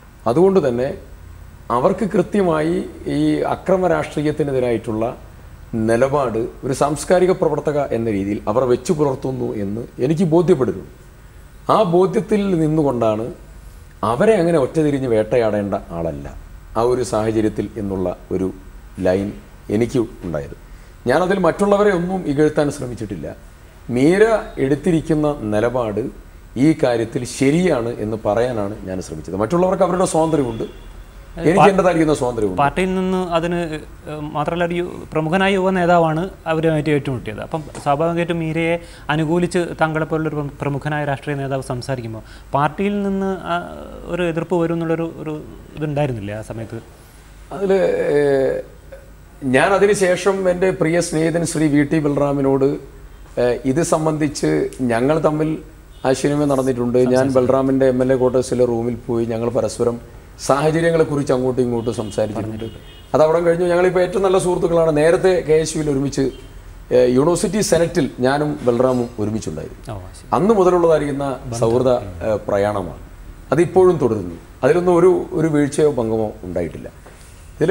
അതുകൊണ്ട് തന്നെ അവർക്ക് കൃത്യമായി ഈ അക്രമ രാഷ്ട്രീയത്തിനെതിരായിട്ടുള്ള നിലപാട് ഒരു സാംസ്കാരിക പ്രവർത്തക എന്ന രീതിയിൽ അവർ വെച്ചു പുലർത്തുന്നു എന്ന് എനിക്ക് ബോധ്യപ്പെടുന്നു ആ ബോധ്യത്തിൽ നിന്നുകൊണ്ടാണ് അവരെ അങ്ങനെ ഒറ്റതിരിഞ്ഞ് വേട്ടയാടേണ്ട ആളല്ല ആ ഒരു സാഹചര്യത്തിൽ എന്നുള്ള ഒരു ലൈൻ എനിക്ക് ഉണ്ടായത് ഞാനതിൽ മറ്റുള്ളവരെ ഒന്നും ഇകഴ്ത്താൻ ശ്രമിച്ചിട്ടില്ല മീര എടുത്തിരിക്കുന്ന നിലപാട് ഈ കാര്യത്തിൽ ശരിയാണ് എന്ന് പറയാനാണ് ഞാൻ ശ്രമിച്ചത് മറ്റുള്ളവർക്ക് അവരുടെ സ്വാതന്ത്ര്യമുണ്ട് എനിക്ക് എൻ്റെതായിരിക്കുന്ന സ്വാതന്ത്ര്യമുണ്ട് പാർട്ടിയിൽ നിന്ന് അതിന് ഏഹ്, മാത്രമല്ല ഒരു യു- പ്രമുഖനായ യുവ നേതാവാണ് അവരുമായിട്ട് ഏറ്റുമുട്ടിയത് അപ്പം സ്വാഭാവികമായിട്ടും മീരയെ അനുകൂലിച്ച് താങ്കളെ പോലുള്ളൊരു പ്ര- പ്രമുഖനായ രാഷ്ട്രീയ നേതാവ് സംസാരിക്കുമ്പോൾ പാർട്ടിയിൽ നിന്ന് ആ ഒരു എതിർപ്പ് വരും എന്നുള്ളൊരു ഒരു ഇതുണ്ടായിരുന്നില്ലേ ആ സമയത്ത് അതിൽ ഞാൻ അതിനുശേഷം എൻ്റെ പ്രിയ സ്നേഹിതൻ ശ്രീ വി ടി ബൽറാമിനോട് ഏഹ്, ഇത് സംബന്ധിച്ച് ഞങ്ങൾ തമ്മിൽ ആശയവിനിമയം നടന്നിട്ടുണ്ട് ഞാൻ ബൽറാമിൻ്റെ എം എൽ എ ക്വാർട്ടേഴ്സിലെ റൂമിൽ പോയി ഞങ്ങൾ പരസ്പരം സാഹചര്യങ്ങളെക്കുറിച്ച് അങ്ങോട്ടും ഇങ്ങോട്ടും സംസാരിച്ചിട്ടുണ്ട് അത് അവിടെ കഴിഞ്ഞു ഞങ്ങളിപ്പോൾ ഏറ്റവും നല്ല സുഹൃത്തുക്കളാണ് നേരത്തെ കെ എസ് യുവിൽ ഒരുമിച്ച് ഏഹ്, യൂണിവേഴ്സിറ്റി സെനറ്റിൽ ഞാനും ബൽറാമും ഒരുമിച്ചുണ്ടായിരുന്നു ഓ ശരി അന്ന് മുതലുള്ളതായിരിക്കുന്ന സൗഹൃദ ഏഹ്, പ്രയാണമാണ് അതിപ്പോഴും തുടരുന്നു അതിലൊന്നും ഒരു ഒരു വീഴ്ചയോ ഭംഗമോ ഉണ്ടായിട്ടില്ല ഇതിൽ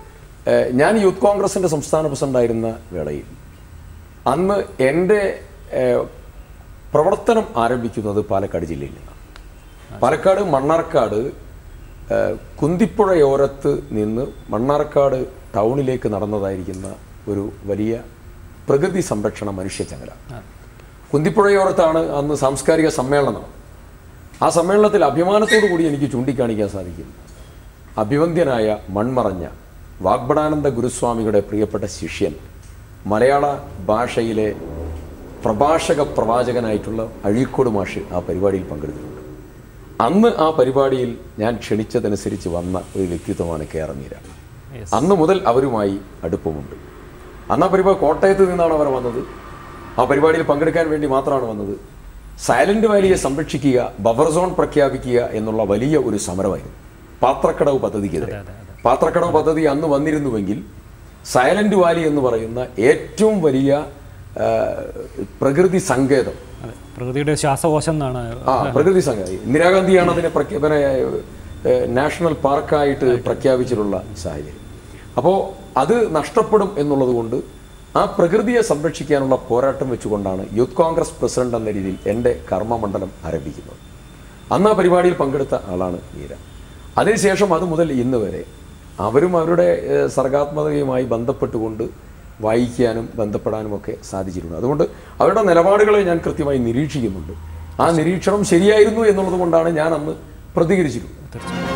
ഞാൻ യൂത്ത് കോൺഗ്രസിൻ്റെ സംസ്ഥാന പ്രസിഡൻ്റായിരുന്ന വേളയിൽ അന്ന് എൻ്റെ ഏഹ്, പ്രവർത്തനം ആരംഭിക്കുന്നത് പാലക്കാട് ജില്ലയിൽ നിന്നാണ് പാലക്കാട് മണ്ണാർക്കാട് ഏഹ്, കുന്തിപ്പുഴയോരത്ത് നിന്ന് മണ്ണാർക്കാട് ടൗണിലേക്ക് നടന്നതായിരിക്കുന്ന ഒരു വലിയ പ്രകൃതി സംരക്ഷണ മനുഷ്യചങ്ങല കുന്തിപ്പുഴയോരത്താണ് അന്ന് സാംസ്കാരിക സമ്മേളനം നടന്നത്. ആ സമ്മേളനത്തിൽ അഭിമാനത്തോടു കൂടി എനിക്ക് ചൂണ്ടിക്കാണിക്കാൻ സാധിക്കും അഭിവന്ദ്യനായ മൺമറഞ്ഞ വാഗ്ബടാനന്ദ ഗുരുസ്വാമിയുടെ പ്രിയപ്പെട്ട ശിഷ്യൻ മലയാള ഭാഷയിലെ പ്രഭാഷക പ്രവാചകനായിട്ടുള്ള അഴീക്കോട് മാഷ് ആ പരിപാടിയിൽ പങ്കെടുത്തിട്ടുണ്ട് അന്ന് ആ പരിപാടിയിൽ ഞാൻ ക്ഷണിച്ചതനുസരിച്ച് വന്ന ഒരു വ്യക്തിത്വമാണ് കെ ആർ മീര അന്ന് മുതൽ അവരുമായി അടുപ്പമുണ്ട് അന്ന് ആ പരിപാടി കോട്ടയത്ത് നിന്നാണ് അവർ വന്നത് ആ പരിപാടിയിൽ പങ്കെടുക്കാൻ വേണ്ടി മാത്രമാണ് വന്നത് സൈലന്റ് വാലിയെ സംരക്ഷിക്കുക ബഫർ സോൺ പ്രഖ്യാപിക്കുക എന്നുള്ള വലിയ ഒരു സമരമായിരുന്നു പാത്രക്കടവ് പദ്ധതിക്കെതിരെ പാത്രക്കടവ് പദ്ധതി അന്ന് വന്നിരുന്നുവെങ്കിൽ സൈലന്റ് വാലി എന്ന് പറയുന്ന ഏറ്റവും വലിയ ആ, പ്രകൃതി സങ്കേതം അതെ പ്രകൃതിയുടെ ശ്വാസകോശം എന്നാണ് ആ പ്രകൃതി സംഘം ഇന്ദിരാഗാന്ധിയാണ് അതിനെ പ്രഖ്യാപന നാഷണൽ പാർക്കായിട്ട് പ്രഖ്യാപിച്ചിട്ടുള്ള സാഹചര്യം അപ്പോൾ അത് നഷ്ടപ്പെടും എന്നുള്ളത് കൊണ്ട് ആ പ്രകൃതിയെ സംരക്ഷിക്കാനുള്ള പോരാട്ടം വെച്ചുകൊണ്ടാണ് യൂത്ത് കോൺഗ്രസ് പ്രസിഡന്റ് എന്ന രീതിയിൽ എൻ്റെ കർമ്മമണ്ഡലം ആരംഭിക്കുന്നത് അന്ന് ആ പരിപാടിയിൽ പങ്കെടുത്ത ആളാണ് മീര അതിനുശേഷം അത് മുതൽ ഇന്ന് വരെ അവരും അവരുടെ ഏഹ്, സർഗാത്മകതയുമായി ബന്ധപ്പെട്ടുകൊണ്ട് വായിക്കാനും ബന്ധപ്പെടാനും ഒക്കെ സാധിച്ചിട്ടുണ്ട് അതുകൊണ്ട് അവരുടെ നിലപാടുകളെ ഞാൻ കൃത്യമായി നിരീക്ഷിക്കുന്നുണ്ട് ആ നിരീക്ഷണം ശരിയായിരുന്നു എന്നുള്ളത് കൊണ്ടാണ് ഞാൻ അന്ന് പ്രതികരിച്ചിരുന്നത് തീർച്ചയായും